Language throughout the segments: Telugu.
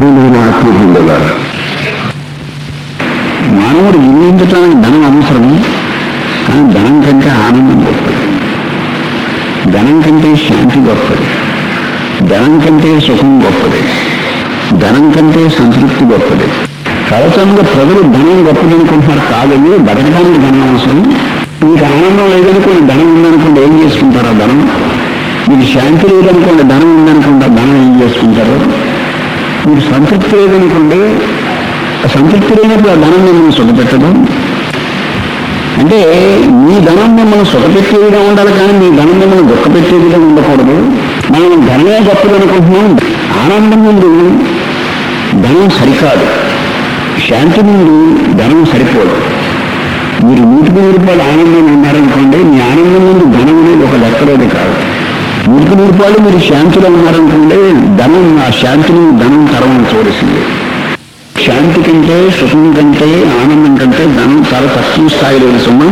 ప్రియులైన ఆత్మబంధువులారా మానవుడు జీవించటానికి ధనం అవసరం కానీ ధనం కంటే ఆనందం గొప్పది ధనం కంటే శాంతి గొప్పది ధనం కంటే సుఖం గొప్పది ధనం కంటే సంతృప్తి గొప్పది సరసంగా ప్రజలు ధనం గొప్పది అనుకుంటున్నారు కాదని బతకడానికి ధనం అవసరం మీకు ఆనందం లేదనుకోండి ధనం ఉందనుకోండి ఏం చేసుకుంటారు ఆ ధనం మీకు శాంతి లేదనుకోండి ధనం ఉందనుకోండి ఆ ధనం ఏం చేసుకుంటారు మీకు సంతృప్తి లేదనుకోండి ఆ సంతృప్తి లేనప్పుడు ఆ ధనం మిమ్మల్ని సుఖపెట్టడం అంటే మీ ధనం మిమ్మల్ని సుఖపెట్టే విధంగా ఉండాలి కానీ మీ ధనం మిమ్మల్ని దుఃఖపెట్టే విధంగా ఉండకూడదు మనం ధనమే గొప్పది అనుకుంటున్నాం ఆనందం ముందు ధనం సరికాదు శాంతి ముందు ధనం సరిపోదు మీరు నూటికి నూరు రూపాయలు ఆనందంగా ఉన్నారనుకోండి మీ ఆనందం ముందు ధనం అనేది ఒక లెక్కలోది కాదు నూటికి నూరు రూపాయలు మీరు శాంతిలో ఉన్నారనుకోండి ధనం ఆ శాంతిని ధనం తరవని చూడసింది శాంతి కంటే సుఖం కంటే ఆనందం కంటే ధనం చాలా తక్కువ స్థాయిలో సుమా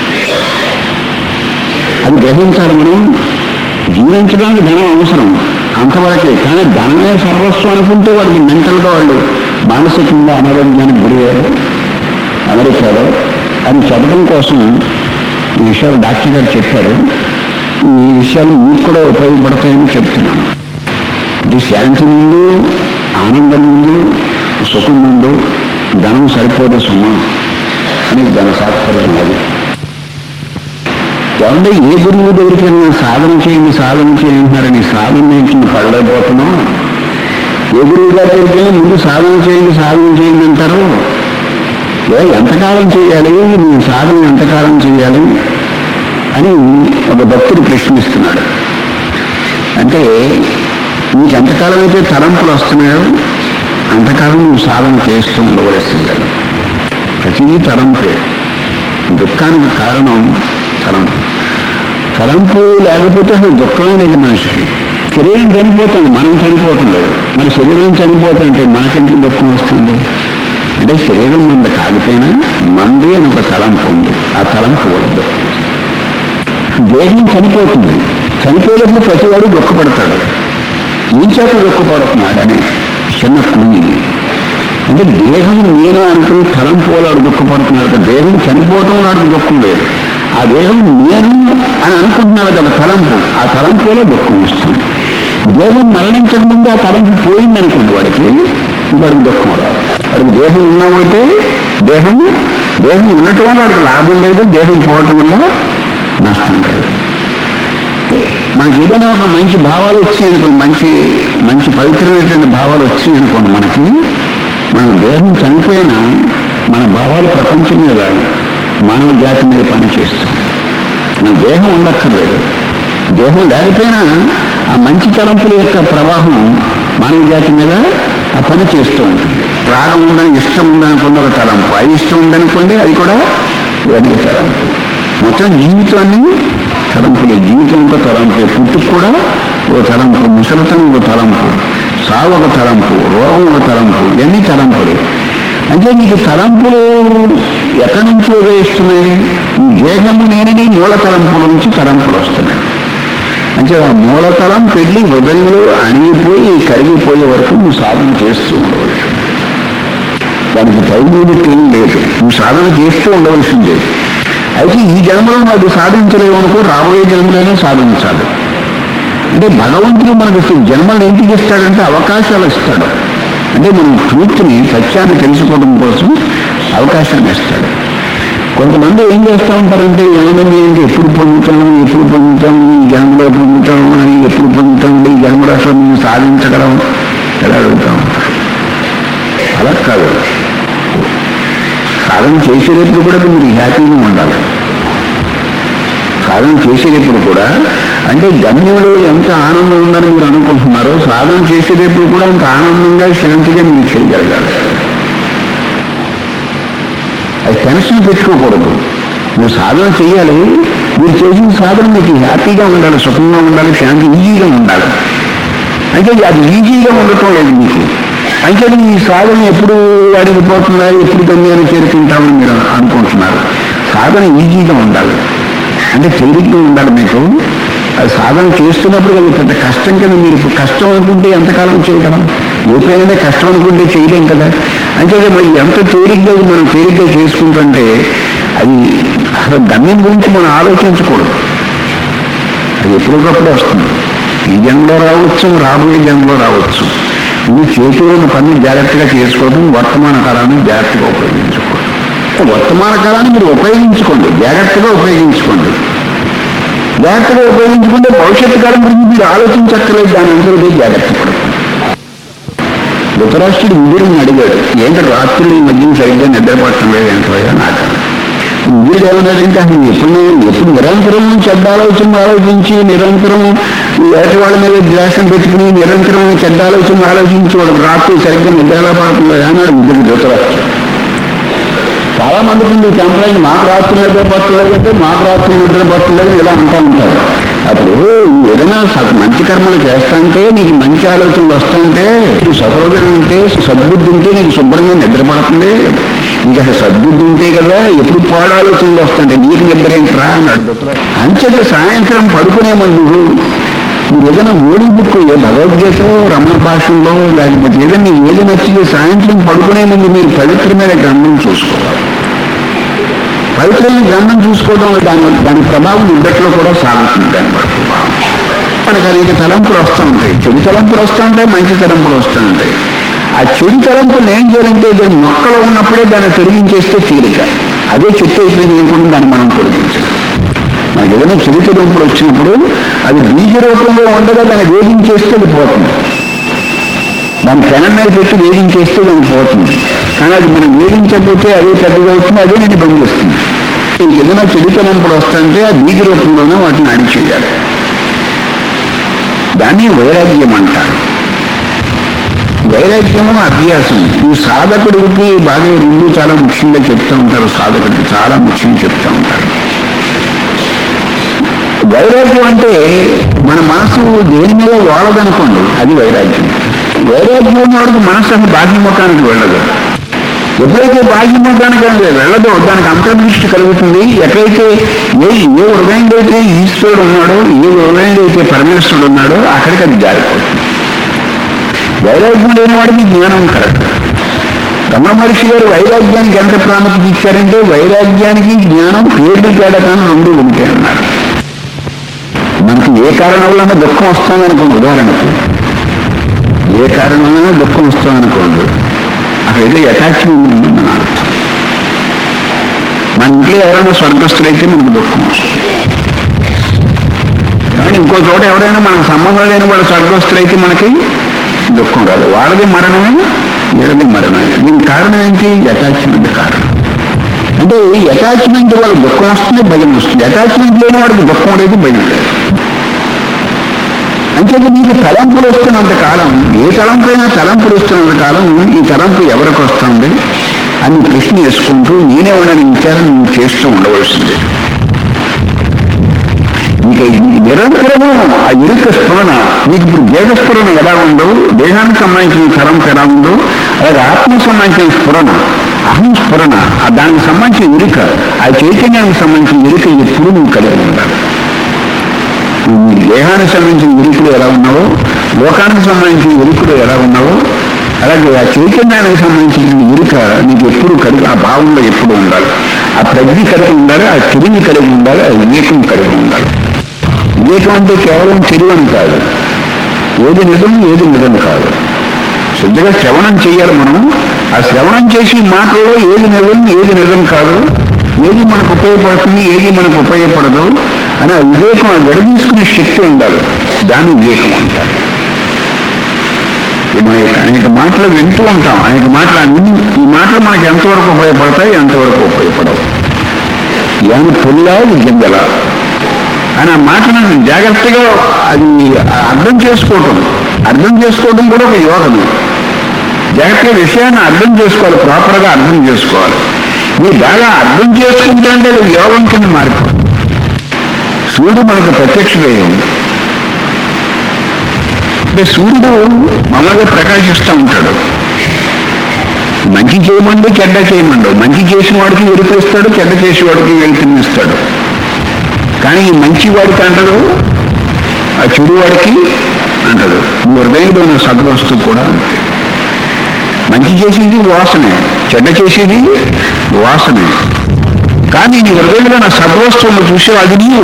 అది గ్రహించాలి మనం జీవించడానికి ధనం అవసరం అంతవరకే కానీ ధనమే సర్వస్వం అనుకుంటే వాడికి మెంటల్గా వాళ్ళు మానసికంగా అనారోగ్యానికి గురయ్యారు అమెరికాలో అది చెప్పడం కోసం ఈ విషయాలు డాక్టర్ గారు చెప్పారు ఈ విషయాలు మీకు కూడా ఉపయోగపడతాయని చెప్తున్నాను ఇది శాంతి ముందు ఆనందం ముందు సుఖం ముందు ధనం సరిపోదు సుమా అని దాని సాత్పర్యం అది ఎవరి ఏ గురువు దగ్గరికి వెళ్ళినా సాధన చేయండి సాధన చేయంటున్నారని సాధన నుంచి పడలేకపోతున్నాం ఏ గురువు గారి దగ్గరికి వెళ్ళి ముందు సాధన చేయండి సాధన చేయండి అంటారు ఏ ఎంతకాలం చేయాలి నీ సాధన ఎంతకాలం చేయాలి అని ఒక భక్తుడు ప్రశ్నిస్తున్నాడు అంటే నీకు ఎంతకాలం అయితే తలంపులు వస్తున్నాయో అంతకాలం నువ్వు సాధన చేస్తూ ఉండవలసిందే ప్రతిదీ తలంపే దుఃఖానికి కారణం తలంపు తలంపు లేకపోతే అసలు దుఃఖమే లేదు మనిషికి శరీరం చనిపోతుంది మనం చనిపోవటం లేదు మరి శరీరం చనిపోతుంటే మనకెందుకు దుఃఖం వస్తుంది అంటే శరీరం మంద కాకపోయినా మంది అని ఒక తలంపు ఉంది ఆ తలంపు కూడా దుఃఖం దేహం చనిపోతుంది చనిపోయినప్పుడు ప్రతివాడు దుఃఖపడతాడు ఈ చేత దుఃఖపడుతున్నాడని చిన్న కూని అంటే దేహం నేను అనుకుని తలంపోలాడు దుఃఖపడుతున్నాడు దేహం చనిపోవటం నాడు దుఃఖం లేదు ఆ దేహం నేను అని అనుకుంటున్నాడు కదా తలంపు ఆ తలంపులో దుఃఖం వస్తుంది దేహం మరణించక ముందు ఆ తలంపు పోయింది అనుకోండి వాడికి వాడికి దుఃఖం రాదు వాడికి దేహం ఉన్నామంటే దేహం దేహం ఉండటం వల్ల వాడికి లాభం లేదు దేహం పోవటం వల్ల నష్టం లేదు మనకి ఏదైనా ఒక మంచి భావాలు వచ్చి అనుకోండి మంచి మంచి పవిత్రమైనటువంటి భావాలు వచ్చి అనుకోండి మనకి మన దేహం చనిపోయినా మన భావాలు ప్రపంచం మీద మానవ జాతి మీద పనిచేస్తాం మన దేహం ఉండక్కర్లేదు దేహం లేకపోయినా ఆ మంచి తలంపుల యొక్క ప్రవాహం మానవ జాతి మీద ఆ పని చేస్తూ ఉంటుంది రాగం ఉందని ఇష్టం ఉందనుకున్న ఒక తలంపు అది ఇష్టం ఉందనుకోండి అది కూడా ఇవన్నీ తలంపు మొత్తం జీవితాన్ని తలంపులే జీవితంతో తలంపు పుట్టుకు కూడా ఒక తలంపు ముసలితనం ఒక తలంపు సావు ఒక తలంపు రోగం ఒక తలంపు ఇవన్నీ తలంపులు అంటే నీకు తలంపులు ఎక్కడి నుంచి ఉదయిస్తున్నాయి ఈ దేహము నేనని మూల తలంపుల నుంచి తలంపులు వస్తున్నాయి అంటే ఆ మూల తలంపు వెళ్ళి హృదయంలో అణిగిపోయి కరిగిపోయే వరకు నువ్వు సాధన చేస్తూ ఉండవచ్చు దానికి టైం లిమిట్ ఏం లేదు నువ్వు సాధన చేస్తూ ఉండవలసిందే అయితే ఈ జన్మలో అది సాధించలేవు అనుకో రాబోయే జన్మలోనే సాధించాలి అంటే భగవంతుడు మనకు అసలు జన్మలు ఎందుకు ఇస్తాడంటే అవకాశాలు ఇస్తాడు అంటే మనం ట్రూత్ని సత్యాన్ని తెలుసుకోవడం కోసం అవకాశాన్ని ఇస్తాడు కొంతమంది ఏం చేస్తూ ఉంటారంటే ఏమైనా ఏంటి ఎప్పుడు పొందుతాం ఎప్పుడు పొందుతాం ఈ జన్మలో పొందుతాం అని ఎప్పుడు పొందుతాం ఈ జన్మలో అసలు మేము సాధించగలం ఎలా అడుగుతాం అలా కాదు సాధన చేసేటప్పుడు కూడా మీరు హ్యాపీగా ఉండాలి సాధన చేసేటప్పుడు కూడా అంటే గమ్యంలో ఎంత ఆనందం ఉందని మీరు అనుకుంటున్నారో సాధన చేసేటప్పుడు కూడా అంత ఆనందంగా శాంతిగా మీరు చేయగలగాలి అది టెన్షన్ పెట్టుకోకూడదు మీరు సాధన చేయాలి మీరు చేసిన సాధన మీకు హ్యాపీగా ఉండాలి సుఖంగా ఉండాలి శాంతి ఈజీగా ఉండాలి అంటే అది ఈజీగా ఉండటం లేదు మీకు అంటే ఈ సాధన ఎప్పుడు అడిగిపోతున్నారు ఎప్పుడు గమ్యాన్ని చేరుకుంటామని మీరు అనుకుంటున్నారు సాధన ఈజీగా ఉండాలి అంటే తేలిగ్గా ఉండాలి మీకు అది సాధన చేస్తున్నప్పుడు అది పెద్ద కష్టం కదా మీరు ఇప్పుడు కష్టం అనుకుంటే ఎంతకాలం చేయగలం ఏ పైన కష్టం అనుకుంటే చేయలేం కదా అంటే మరి ఎంత తేలిగ్గా మనం తేలిగ్గా చేసుకుంటుంటే అది అసలు గమ్యం గురించి మనం ఆలోచించకూడదు అది ఎప్పటికప్పుడు వస్తుంది ఈ జన్మలో రావచ్చు రాబోయే జన్మలో రావచ్చు ఇది చేతిలో ఉన్న పని జాగ్రత్తగా చేసుకోవడం వర్తమాన కాలాన్ని జాగ్రత్తగా ఉపయోగించుకోవడం వర్తమాన కాలాన్ని మీరు ఉపయోగించుకోండి జాగ్రత్తగా ఉపయోగించుకోండి జాగ్రత్తగా ఉపయోగించుకుంటే భవిష్యత్తు కాలం గురించి మీరు ఆలోచించక్కర్లేదు దాని అంతలో జాగ్రత్త పడదు ధృతరాష్ట్రుడు ఇంద్రుడిని అడిగాడు ఏంటి రాత్రులు ఈ మధ్య సరిగ్గా నిద్రపడటం లేదు ఎంతగా నాకు ఇంద్రుడు ఏమన్నాడంటే అసలు ఎప్పుడు ఎప్పుడు నిరంతరం చెడ్డ ఆలోచన ఆలోచించి నిరంతరం వేట వాళ్ళ మీద ద్వేషం పెట్టుకుని నిరంతరం చెడ్డ ఆలోచన ఆలోచించి వాళ్ళకి రాత్రి సరిగ్గా నిద్రలా పడట్లేదు అన్నాడు ఇంద్రుడు ధృతరాష్ట్రుడు చాలా మందికి ఉంది కంప్లైంట్ మాకు రాత్రి నిద్ర పట్టలేదు అంటే మాకు రాత్రి నిద్ర పట్టలేదు ఇలా అంటూ ఉంటారు అప్పుడు ఏదైనా స- మంచి కర్మలు చేస్తాంటే నీకు మంచి ఆలోచనలు వస్తుంటే నీకు సహోదరం ఉంటే సద్బుద్ధి ఉంటే నీకు శుభ్రంగా నిద్ర పడుతుంది నీకు అసలు సద్బుద్ధి ఉంటే కదా ఎప్పుడు పాడు ఆలోచనలు వస్తుంటే నీకు నిద్ర ఏంట్రా అన్నాడు అంచేత సాయంత్రం పడుకునే ముందు మీరు ఏదైనా ఓడి బుక్ ఏ భగవద్గీత రమణ భాషల్లో లేకపోతే ఏదైనా ఏది నచ్చింది సాయంత్రం పడుకునే ముందు మీరు పవిత్రమైన గ్రంథం చూసుకోవాలి పవిత్రమైన గ్రంథం చూసుకోవడం దాని దాని ప్రభావం నిద్దట్లో కూడా సాగుతుంది దాని ప్రభావం మనకు అనేక తలంపులు వస్తూ ఉంటాయి చెడు తలంపులు వస్తూ ఉంటాయి మంచి తలంపులు వస్తూ ఉంటాయి ఆ చెడు తలంపులు ఏం చేయాలంటే దాని మొక్కలో ఉన్నప్పుడే దాన్ని తొలగించేస్తే తీరిక అదే చెట్టు అయిపోయింది అనుకుంటే దాన్ని మనం తొలగించాలి మనకి ఏదైనా చెడు తలంపులు వచ్చినప్పుడు అది బీజ రూపంలో ఉండగా దాన్ని వేధించేస్తే అది పోతుంది దాని పెనం మీద పెట్టి వేధించేస్తే దానికి పోతుంది కానీ అది మనం వేధించకపోతే అదే పెద్దగా అవుతుంది అదే నేను బంధిస్తుంది ఇంక ఏదైనా చెడుతనంపుడు వస్తుంటే ఆ బీజ రూపంలోనే వాటిని అడిచేయాలి దాన్ని వైరాగ్యం అంటారు వైరాగ్యము అభ్యాసం ఈ సాధకుడికి బాగా రెండు చాలా ముఖ్యంగా చెప్తూ ఉంటారు సాధకుడికి చాలా ముఖ్యంగా చెప్తూ ఉంటారు వైరాగ్యం అంటే మన మనసు దేని మీద వాడదనుకోండి అది వైరాగ్యం వైరాగ్యం ఉన్నవాడికి మనసు అసలు బాహ్యముఖానికి వెళ్ళదు ఎప్పుడైతే బాహ్యముఖానికి వెళ్ళదో దానికి అంతర్దృష్టి కలుగుతుంది ఎక్కడైతే ఏ ఏ హృదయంలో అయితే ఈశ్వరుడు ఉన్నాడో ఏ హృదయంలో అయితే పరమేశ్వరుడు ఉన్నాడో అక్కడికి అది జారిపోతుంది వైరాగ్యం లేని వాడికి జ్ఞానం కరెక్ట్ రమణ మహర్షి గారు వైరాగ్యానికి ఎంత ప్రాముఖ్యత ఇచ్చారంటే వైరాగ్యానికి జ్ఞానం పేర్లు తేడా కానీ రెండు ఉంటాయి అన్నారు మనకి ఏ కారణం వల్ల దుఃఖం వస్తుందనుకోండి ఉదాహరణకు ఏ కారణం వల్ల దుఃఖం వస్తుందనుకోండి అక్కడ ఏదో అటాచ్మెంట్ ఉందని అర్థం మన ఇంట్లో ఎవరైనా స్వర్గస్థులైతే మనకు దుఃఖం వస్తుంది కానీ ఇంకో చోట ఎవరైనా మనకు సంబంధం లేని వాళ్ళు స్వర్గస్థులైతే మనకి దుఃఖం రాదు వాళ్ళది మరణమే వీళ్ళది మరణమే దీనికి కారణం ఏంటి అటాచ్మెంట్ కారణం అంటే ఈ అటాచ్మెంట్ వాళ్ళకి దుఃఖం వస్తుంది భయం వస్తుంది అటాచ్మెంట్ లేని వాడికి దుఃఖం లేదు భయం లేదు అంటే నీకు తలంపులు వస్తున్నంత కాలం ఏ తలంపైనా తలంపులు వస్తున్నంత కాలం ఈ తలంపు ఎవరికి వస్తుంది అని ప్రశ్న వేసుకుంటూ నేనే ఉండని విచారం నువ్వు చేస్తూ ఉండవలసిందే ఇక ఈ నిరంతరము ఆ ఇరుక స్ఫురణ మీకు ఇప్పుడు దేహ స్ఫురణ ఎలా ఉందో దేహానికి సంబంధించిన తలంపు ఎలా ఉందో అలాగే ఆత్మ సంబంధించిన స్ఫురణ అహం స్ఫురణ ఆ దానికి సంబంధించిన ఇరుక ఆ చైతన్యానికి సంబంధించిన ఇరుక ఎప్పుడు నువ్వు కలిగి ఉండాలి నువ్వు నీ దేహానికి సంబంధించిన ఇరుకులు ఎలా ఉన్నావో లోకానికి సంబంధించిన ఇరుకులు ఎలా ఉన్నావో అలాగే ఆ చైతన్యానికి సంబంధించిన ఇరుక నీకు ఎప్పుడు కలిగి ఆ భావంలో ఎప్పుడు ఉండాలి ఆ ప్రజ్ఞ కలిగి ఉండాలి ఆ తెలివి కలిగి ఉండాలి ఆ వివేకం కలిగి ఉండాలి వివేకం అంటే కేవలం తెలివని కాదు ఏది నిజం ఏది నిజం కాదు శుద్ధిగా శ్రవణం చేయాలి మనం ఆ శ్రవణం చేసి మాటల్లో ఏది నిజం ఏది నిజం కాదు ఏది మనకు ఉపయోగపడుతుంది ఏది మనకు ఉపయోగపడదు అని ఆ వివేకం ఆ విడదీసుకునే శక్తి ఉండాలి దాన్ని వివేకం అంటారు ఈ మన యొక్క అనేక మాటలు వింటూ ఉంటాం అనేక మాటలు అన్ని ఈ మాటలు మనకి ఎంతవరకు ఉపయోగపడతాయి ఎంతవరకు ఉపయోగపడవు ఏమి పుల్లా గింజలా అని ఆ మాటలను జాగ్రత్తగా అది అర్థం చేసుకోవటం అర్థం చేసుకోవడం కూడా ఒక యోగమే జాగ్రత్తగా విషయాన్ని అర్థం చేసుకోవాలి ప్రాపర్గా అర్థం చేసుకోవాలి మీరు బాగా అర్థం చేసుకుంటే అంటే అది యోగం కింద మారిపోతుంది సూర్యుడు మనకు ప్రత్యక్ష దైవం అంటే సూర్యుడు మామూలుగా ప్రకాశిస్తూ ఉంటాడు మంచి చేయమండు చెడ్డ చేయమండు మంచి చేసిన వాడికి వెలిపిస్తాడు చెడ్డ చేసిన వాడికి వెలిపిస్తాడు కానీ ఈ మంచి వాడికి అంటారు ఆ చెడు వాడికి అంటాడు నీ హృదయంలో ఉన్న సద్వస్తువు కూడా అంతే మంచి చేసేది వాసనే చెడ్డ చేసేది వాసనే కానీ నీ హృదయంలో నా సద్వస్తువులు చూసే అది నీవు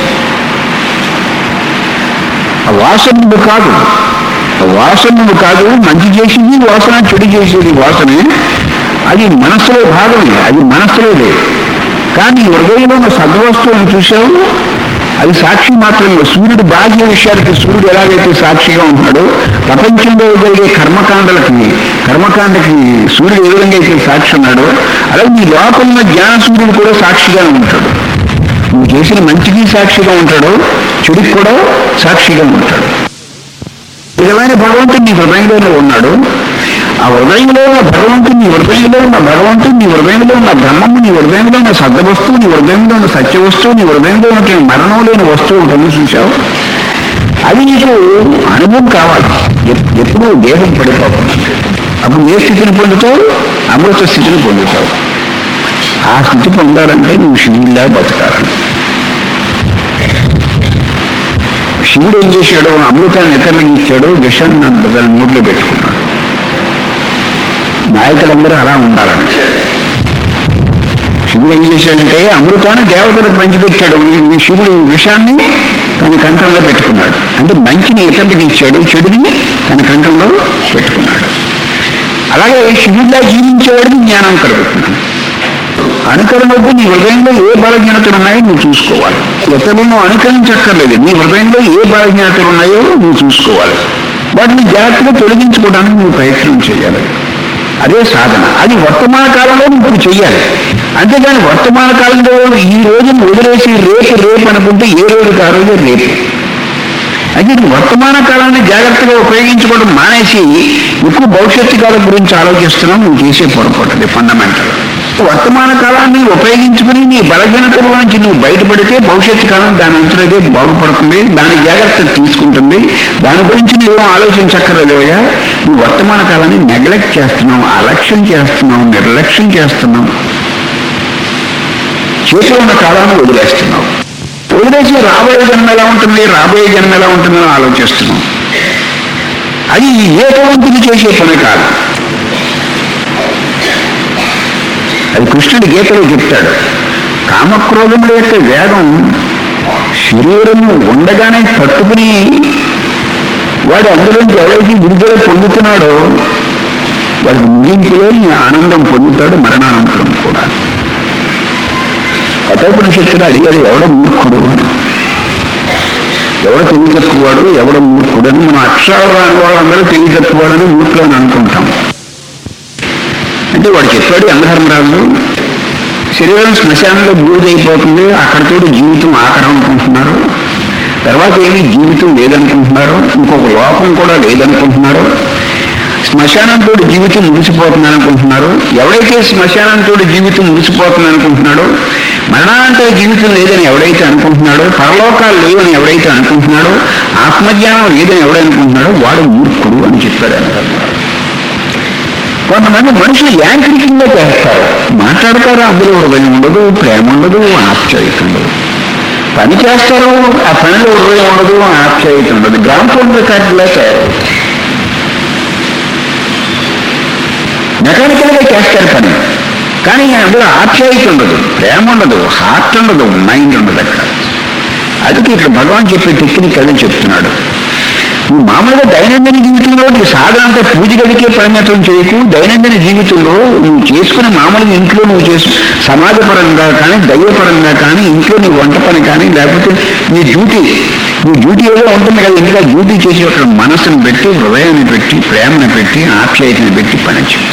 ఆ వాసన నువ్వు కాదు ఆ వాసన నువ్వు కాదు మంచి చేసేది వాసన చెడు చేసేది వాసనే అది మనస్సులో భాగమే అది మనస్సులోదే కానీ హృదయంలో ఉన్న సద్వస్తువులను చూసావు అది సాక్షి మాత్రమే సూర్యుడు బాహ్య విషయాలకి సూర్యుడు ఎలాగైతే సాక్షిగా ఉంటున్నాడో ప్రపంచంలో జరిగే కర్మకాండలకి కర్మకాండకి సూర్యుడు ఏ విధంగా అయితే సాక్షి ఉన్నాడో అలాగే నీ లోపల ఉన్న జ్ఞాన సూర్యుడు కూడా సాక్షిగా ఉంటాడు నువ్వు చేసిన మంచికి సాక్షిగా ఉంటాడు చెడుకి కూడా సాక్షిగా ఉంటాడు నిజమైన భగవంతుడు నీ హృదయంలోనే ఉన్నాడు ఆ హృదయంలో ఉన్న భగవంతుడు నీ హృదయంలో ఉన్న భగవంతుడు నీ హృదయంలో ఉన్న బ్రహ్మము నీ హృదయంలో ఉన్న సద్ద వస్తువు నీ హృదయంలో ఉన్న సత్య వస్తువు నీ హృదయంలో ఉన్న మరణం లేని వస్తువు ఉంటుంది చూసావు అది నీకు అనుభవం కావాలి ఎప్- ఎప్పుడు దేహం పడిపోతుంది అప్పుడు ఏ స్థితిని పొందుతావు అమృత స్థితిని పొందుతావు ఆ స్థితి పొందాలంటే నువ్వు శివుడిలా బతకాలని శివుడు ఏం చేశాడు అమృతాన్ని ఇతరులకు ఇచ్చాడు విషాన్ని నన్ను దాని నోట్లో పెట్టుకున్నాడు నాయకులందరూ అలా ఉండాలని శివుడు ఏం చేశాడంటే అమృతాన్ని దేవతలకు పంచిపెట్టాడు ఈ ఈ శివుడు విషాన్ని తన కంఠంలో పెట్టుకున్నాడు అంటే మంచిని ఇతరులకు ఇచ్చాడు చెడుని తన కంఠంలో పెట్టుకున్నాడు అలాగే శివుడిలా జీవించేవాడికి జ్ఞానం కలుగుతున్నాడు అనుకరణకు నీ హృదయంలో ఏ బలహీనతలు ఉన్నాయో నువ్వు చూసుకోవాలి ఇతరులను అనుకరించక్కర్లేదు నీ హృదయంలో ఏ బలహీనతలు ఉన్నాయో నువ్వు చూసుకోవాలి వాటిని జాగ్రత్తగా తొలగించుకోవడానికి నువ్వు ప్రయత్నం చేయాలి అదే సాధన అది వర్తమాన కాలంలో నువ్వు చెయ్యాలి అంతేగాని వర్తమాన కాలంలో ఈ రోజును వదిలేసి రేపు రేపు అనుకుంటే ఏ రోజుకి ఆ రోజు రేపు అయితే నువ్వు వర్తమాన కాలాన్ని జాగ్రత్తగా ఉపయోగించుకోవడం మానేసి ఎక్కువ భవిష్యత్తు కాలం గురించి ఆలోచిస్తున్నావు నువ్వు చేసే పొరపాటు ఫండమెంటల్ వర్తమాన కాలాన్ని ఉపయోగించుకుని నీ బలహీనతల నుంచి నువ్వు బయటపడితే భవిష్యత్తు కాలం దాని అంతలోనే బాగుపడుతుంది దాని జాగ్రత్త తీసుకుంటుంది దాని గురించి నువ్వు ఆలోచించక్కర్లేదోయా నువ్వు వర్తమాన కాలాన్ని నెగ్లెక్ట్ చేస్తున్నావు అలక్ష్యం చేస్తున్నావు నిర్లక్ష్యం చేస్తున్నావు చేసి ఉన్న కాలాన్ని వదిలేస్తున్నావు వదిలేసి రాబోయే జన్మ ఎలా ఉంటుంది రాబోయే జన్మ ఎలా ఉంటుందని ఆలోచిస్తున్నాం అది ఏకవంతుని చేసే పని కాదు అది కృష్ణుడి గీతలో చెప్తాడు కామక్రోధముల యొక్క వేగం శరీరము ఉండగానే పట్టుకుని వాడు అందులోంచి ఎవరైతే విడుదల పొందుతున్నాడో వాడికి ముగింపులో ఈ ఆనందం పొందుతాడు మరణానంతరం కూడా కథోపనిషత్తులు అడిగాడు ఎవడ మూర్ఖుడు అని ఎవడ తెలివి తక్కువాడు ఎవడ మూర్ఖుడు అని మనం అక్షరాలు రాని వాళ్ళందరూ తెలివి తక్కువాడని మూర్ఖులు అని అనుకుంటాం అంటే వాడు చెప్పాడు యమధర్మరాజు శరీరం శ్మశానంలో బూడిదైపోతుంది అక్కడితోటి జీవితం ఆఖరం అనుకుంటున్నారు తర్వాత ఏమీ జీవితం లేదనుకుంటున్నారు ఇంకొక లోకం కూడా లేదనుకుంటున్నారు శ్మశానంతో జీవితం ముగిసిపోతుంది అనుకుంటున్నారు ఎవడైతే శ్మశానంతో జీవితం ముగిసిపోతుంది అనుకుంటున్నాడో మరణానంతర జీవితం లేదని ఎవడైతే అనుకుంటున్నాడో పరలోకాలు లేవని ఎవడైతే అనుకుంటున్నాడో ఆత్మజ్ఞానం లేదని ఎవడనుకుంటున్నాడో వాడు మూర్ఖుడు అని చెప్పాడు అంటారు కొంతమంది మనుషులు యాంత్రికంగా చేస్తారు మాట్లాడతారు అందులో హృదయం ఉండదు ప్రేమ ఉండదు ఆప్యాయత ఉండదు పని చేస్తారు ఆ పనిలో హృదయం ఉండదు ఆప్యాయత ఉండదు గ్రామఫోన్ రికార్డులా తయారవుతారు మెకానికల్గా చేస్తారు పని కానీ అందులో ఆప్యాయత ఉండదు ప్రేమ ఉండదు హార్ట్ ఉండదు మైండ్ ఉండదు అక్కడ అందుకే ఇక్కడ భగవాన్ చెప్పే టెక్నిక్ అదే చెప్తున్నాడు నువ్వు మామూలుగా దైనందిన జీవితంలో నీ సాధన అంతా పూజ గదికే పరిమితం చేయకు దైనందిన జీవితంలో నువ్వు చేసుకునే మామూలుగా ఇంట్లో నువ్వు చేసు సమాజపరంగా కానీ దైవపరంగా కానీ ఇంట్లో నీ వంట పని కానీ లేకపోతే నీ డ్యూటీ నీ డ్యూటీ ఏదో ఉంటుంది కదా ఇంకా డ్యూటీ చేసి ఒక మనసును పెట్టి హృదయాన్ని పెట్టి ప్రేమను పెట్టి ఆప్యాయతను పెట్టి పని చేయి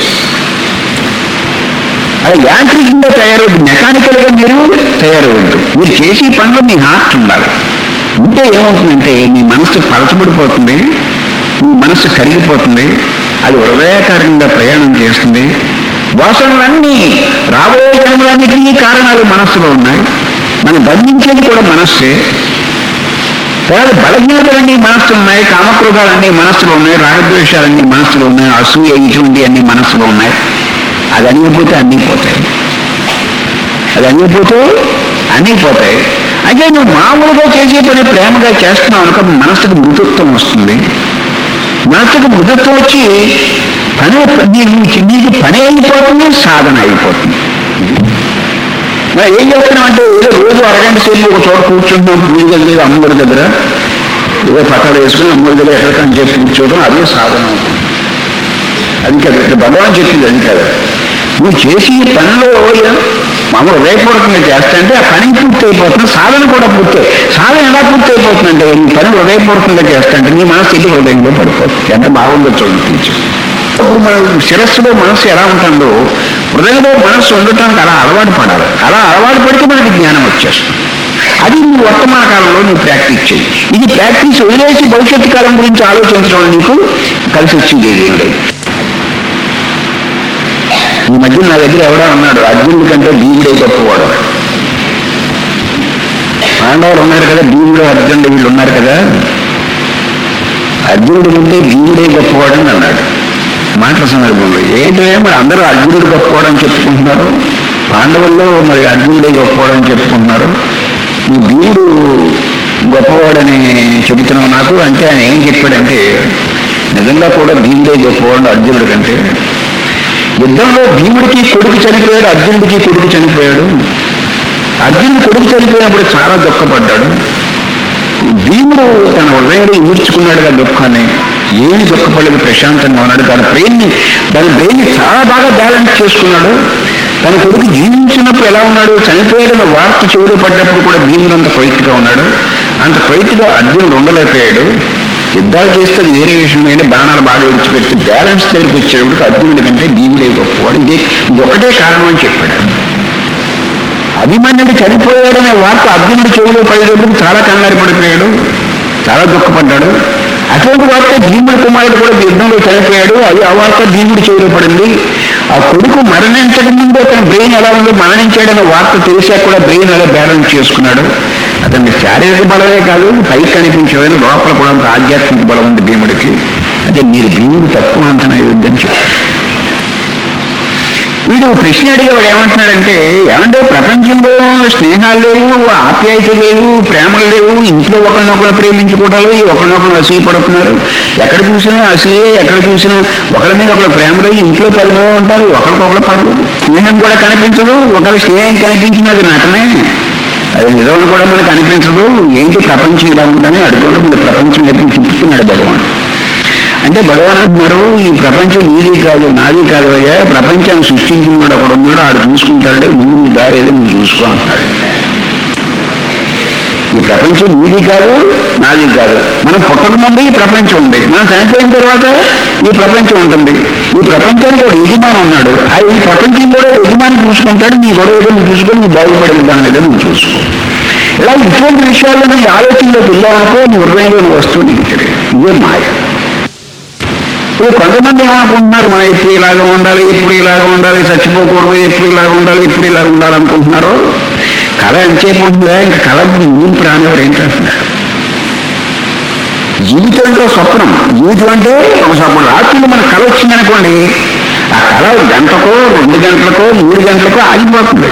అలా యాంత్రికంగా తయారవద్దు మెకానికల్గా మీరు తయారవద్దు మీరు చేసే పనిలో మీ హార్ట్ ఉండాలి ఉంటే ఏమవుతుందంటే మీ మనసు పలచబడిపోతుంది మీ మనసు కరిగిపోతుంది అది హృదయాకారంగా ప్రయాణం చేస్తుంది వాసనలన్నీ రాబోయే జన్మలన్నిటికీ కారణాలు మనస్సులో ఉన్నాయి మనం బంధించేది కూడా మనస్సే తర్వాత బలహీనతలన్నీ మనస్సులో ఉన్నాయి కామక్రోధాలన్నీ మనస్సులో ఉన్నాయి రాగద్వేషాలన్నీ మనస్సులో ఉన్నాయి అసూయ ఇటువంటి అన్ని మనస్సులో ఉన్నాయి అది అణిగిపోతే అన్నీ పోతాయి అది అణిగిపోతే అన్నీ పోతాయి అయితే నువ్వు మామూలుగా చేసే పని ప్రేమగా చేస్తున్నావు అనుకో మనసుకు మృదుత్వం వస్తుంది మనసుకు మృదుత్వం వచ్చి పని నీకు నీకు పని అయిపోతుంది సాధన అయిపోతుంది మరి ఏం చేస్తున్నాం అంటే ఏదో రోజు అరగంట సేపు ఒక చోట కూర్చుంటున్నాం పూజ దగ్గర అమ్మవారి దగ్గర ఏదో పట్టాలు వేసుకుని అమ్మవారి దగ్గర ఎక్కడికని చెప్పి కూర్చోవడం అదే సాధన అవుతుంది అది కాదు ఇక్కడ భగవాన్ చెప్పింది అది కాదు నువ్వు చేసి ఈ పనిలో మామూలు హృదయపూర్వకంగా చేస్తా అంటే ఆ పని పూర్తి అయిపోతుంది సాధన కూడా పూర్తి సాధన ఎలా పూర్తి అయిపోతుందంటే నీ పని హృదయపూర్వకంగా చేస్తా అంటే నీ మనసు ఇది హృదయంలో పడిపోతుంది ఎంత బాగుందో చూడండి టీచర్ ఇప్పుడు మన శిరస్సులో మనసు ఎలా ఉంటుందో హృదయంలో మనసు ఉండటానికి అలా అలవాటు పడాలి అలా అలవాటు పడితే మనకి జ్ఞానం వచ్చేస్తుంది అది నువ్వు వర్తమాన కాలంలో నువ్వు ప్రాక్టీస్ చేయి ఇది ప్రాక్టీస్ వదిలేసి భవిష్యత్తు కాలం గురించి ఆలోచించడం నీకు కలిసి వచ్చేది ఏది లేదు ఈ మధ్య నా దగ్గర ఎవడో ఉన్నాడు అర్జునుడి కంటే భీముడే గొప్పవాడు పాండవులు ఉన్నారు కదా భీముడు అర్జునుడు వీళ్ళు ఉన్నారు కదా అర్జునుడి కంటే భీముడే గొప్పవాడు అని అన్నాడు మాటల సందర్భంలో ఏంటంటే మరి అందరూ అర్జునుడు గొప్పవాడు అని చెప్పుకుంటున్నారు పాండవుల్లో మరి అర్జునుడే గొప్పవాడు అని చెప్పుకుంటున్నారు ఈ భీముడు గొప్పవాడని చెబుతున్నావు నాకు అంటే ఆయన ఏం చెప్పాడంటే నిజంగా కూడా భీముడే గొప్పవాడు అర్జునుడి కంటే యుద్ధంలో భీముడికి కొడుకు చనిపోయాడు అర్జునుడికి కొడుకు చనిపోయాడు అర్జునుడు కొడుకు చనిపోయినప్పుడు చాలా దుఃఖపడ్డాడు భీముడు తన హృదయంలో ఈడ్చుకున్నాడుగా దుఃఖాన్ని ఏమి దుఃఖపడలేదు ప్రశాంతంగా ఉన్నాడు తన బ్రెయిన్ని తన బ్రెయిన్ని చాలా బాగా బ్యాలెన్స్ చేసుకున్నాడు తన కొడుకు జీవించినప్పుడు ఎలా ఉన్నాడు చనిపోయాడన్న వార్త చెవులు పడ్డప్పుడు కూడా భీముడు అంత పవిత్రగా ఉన్నాడు అంత పవిత్రగా అర్జునుడు ఉండలేకపోయాడు యుద్ధాలు చేస్తే అది వేరే విషయం ఏంటి బాణాలు బాగా విడిచిపెట్టి బ్యాలెన్స్ దగ్గరికి వచ్చేటప్పుడు అర్జునుడి కంటే భీముడే గొప్పవాడు ఇది ఇది ఒకటే కారణం అని చెప్పాడు అభిమన్యుడు చనిపోయాడనే వార్త అర్జునుడి చెవిలో పడేటప్పుడు చాలా కంగారు పడిపోయాడు చాలా దుఃఖపడ్డాడు అటువంటి వార్త భీముడి కుమారుడు కూడా యుద్ధంలో చనిపోయాడు అది ఆ వార్త భీముడి చెవిలో పడింది ఆ కొడుకు మరణించక ముందు అతని బ్రెయిన్ ఎలా ఉందో మరణించాడనే వార్త తెలిసాక కూడా బ్రెయిన్ అలా బ్యాలెన్స్ చేసుకున్నాడు అతని శారీరక బలమే కాదు పైకి కనిపించేదని లోపల కూడా అంత ఆధ్యాత్మిక బలం ఉంది భీముడికి అదే మీరు భీముడు తక్కువ అంతనా యుద్ధం చెప్పారు వీడు ప్రశ్న అడిగేవాడు ఏమంటున్నాడంటే ఏమంటే ప్రపంచంలో స్నేహాలు లేవు ఆప్యాయత లేవు ప్రేమలు లేవు ఇంట్లో ఒకరినొకరు ప్రేమించుకోవడాలు ఒకరినొకరు అసూయపడుతున్నారు ఎక్కడ చూసినా అసూయే ఎక్కడ చూసినా ఒకరి మీద ఒకరు ప్రేమ లేదు ఇంట్లో పదిలో ఉంటారు ఒకరికొకరు పడదు స్నేహం కూడా కనిపించదు ఒకరి స్నేహం కనిపించినది నటనే అది నిజం కూడా మనకు అనిపించదు ఏంటి ప్రపంచం ఇలా ఉందని అడుగుతాడు మన ప్రపంచం ఎప్పుడు చూపుతున్నాడు భగవాన్ అంటే భగవాన్ అంటున్నారు ఈ ప్రపంచం నీది కాదు నాది కాదు అయ్యా ప్రపంచాన్ని సృష్టించిన వాడు ఒకడు ఉన్నాడు ఆడు చూసుకుంటాడు ముందు నీ దారి ఏదో నువ్వు చూసుకో అంటాడు ఈ ప్రపంచం నీది కాదు నాది కాదు మనం పుట్టక ముందు ఈ ప్రపంచం ఉంది మనం చనిపోయిన తర్వాత ఈ ప్రపంచం ఉంటుంది ఈ ప్రపంచానికి ఒక యజమాని ఉన్నాడు ఆ ఈ ప్రపంచం కూడా యజమాని చూసుకుంటాడు నీ గొడవ ఏదో నువ్వు చూసుకొని నువ్వు బాగుపడిన దాని ఏదో నువ్వు చూసుకో ఇలా ఇటువంటి విషయాల్లో నీ ఆలోచనలోకి వెళ్ళావనుకో నీ హృదయంలో వస్తువు నీకు తెలియదు ఇదే మాయ ఇప్పుడు కొంతమంది ఏమనుకుంటున్నారు మనం ఎప్పుడు ఇలాగ ఉండాలి ఎప్పుడు ఇలాగ ఉండాలి చచ్చిపోకూడదు ఎప్పుడు ఇలాగ ఉండాలి ఎప్పుడు ఇలాగ ఉండాలి అనుకుంటున్నారు కళ ఎంతసేపు ఉంటుందా ఇంకా కళ ముగింపు రానివారు ఏంటంటున్నారు జీవితం అంటే ఒక స్వప్నం జీవితం అంటే ఒక స్వప్నం రాత్రులు మన కళ వచ్చిందనుకోండి ఆ కళ గంటకో రెండు గంటలకో మూడు గంటలకో ఆగిపోతుంది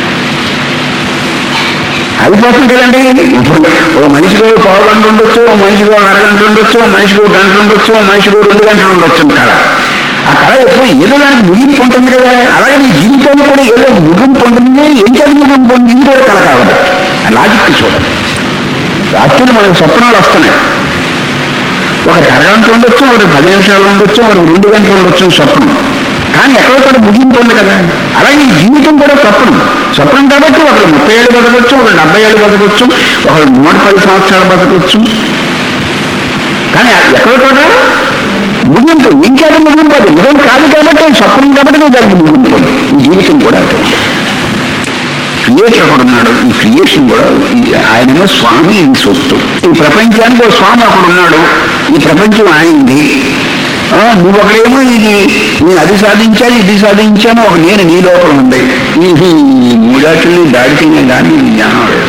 అయిపోతుంది కదండి ఇప్పుడు ఓ మనిషికి ఓ పావు గంట ఉండొచ్చు ఓ మనిషికి ఓ అరగంట ఉండొచ్చు ఓ మనిషికి ఓ గంట ఉండొచ్చు ఓ మనిషికి ఓ రెండు గంటలు ఉండొచ్చు కళ ఆ కళ ఎప్పుడు ఏదో దానికి ముగింపు ఉంటుంది కదా అలాగే నీ జీవితంలో కూడా ఏదో ముగింపు ఉంటుంది ఏం చేయాలి ముగింపు ఉంటుంది ఇది కూడా కళ కావాలి ఆ లాజిక్ చూడండి రాత్రులు మనకు స్వప్నాలు వస్తున్నాయి ఒక అరగంట ఉండొచ్చు ఒక పది నిమిషాలు ఉండొచ్చు ఒక రెండు గంటలు ఉండొచ్చు స్వప్నం కానీ ఎక్కడో కూడా ముగింపు ఉంది కదా అలాగే ఈ జీవితం కూడా స్వప్నం స్వప్నం కాబట్టి ఒకరు ముప్పై ఏళ్ళు బతకొచ్చు ఒకరు డెబ్బై ఏళ్ళు బతకొచ్చు ఒకరు నూట పది సంవత్సరాలు బతకొచ్చు కానీ ఎక్కడో కూడా ముగింపు ఇంకేదో ముగింపు అది నిజం కాదు కాబట్టి స్వప్నం కాబట్టి దానికి ముగింపు ఈ జీవితం కూడా అదే క్రియేటర్ ఒకడు ఉన్నాడు ఈ క్రియేషన్ కూడా ఈ- ఆయనేమో స్వామి ఇది సొత్తు ఈ ప్రపంచానికి ఒక స్వామి ఒకడు ఉన్నాడు ఈ ప్రపంచం ఆయనది ఆ, నువ్వు ఒకడేమో ఇది నేను అది సాధించాను ఇది సాధించాను ఒక నేను నీ లోపల ఉంది ఈ ఈ మూడాటిని దాడితేనే కానీ ఈ జ్ఞానం లేదు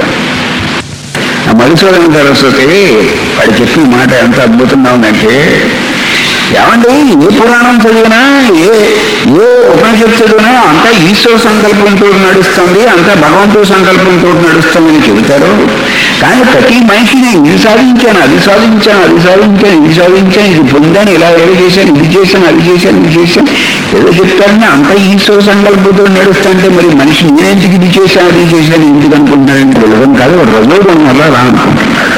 ఆ మధుసూదన సరస్వతి వాడు చెప్పిన మాట ఎంత అద్భుతంగా ఉందంటే ఏమండి ఏ పురాణం చదివినా ఏ ఏ ఉపనిషత్తు చదివినా అంతా ఈశ్వర సంకల్పంతో నడుస్తుంది అంతా భగవంతుడి సంకల్పంతో నడుస్తుందని చెబుతారు కానీ ప్రతి మనిషిని ఇది సాధించాను అది సాధించాను అది సాధించాను ఇది సాధించాను ఇది పొందాను ఇలా ఏదో చేశాను ఇది చేశాను అది చేశాను ఇది చేశాను ఏదో చెప్తారని అంతా ఈశ్వర సంకల్పంతో నడుస్తుంటే మరి మనిషి నేనెందుకు ఇది చేశాను అది చేశాను ఎందుకు అనుకుంటున్నారంటే వెళ్ళడం కాదు వాడు రజోగం వల్ల రా అనుకుంటున్నాడు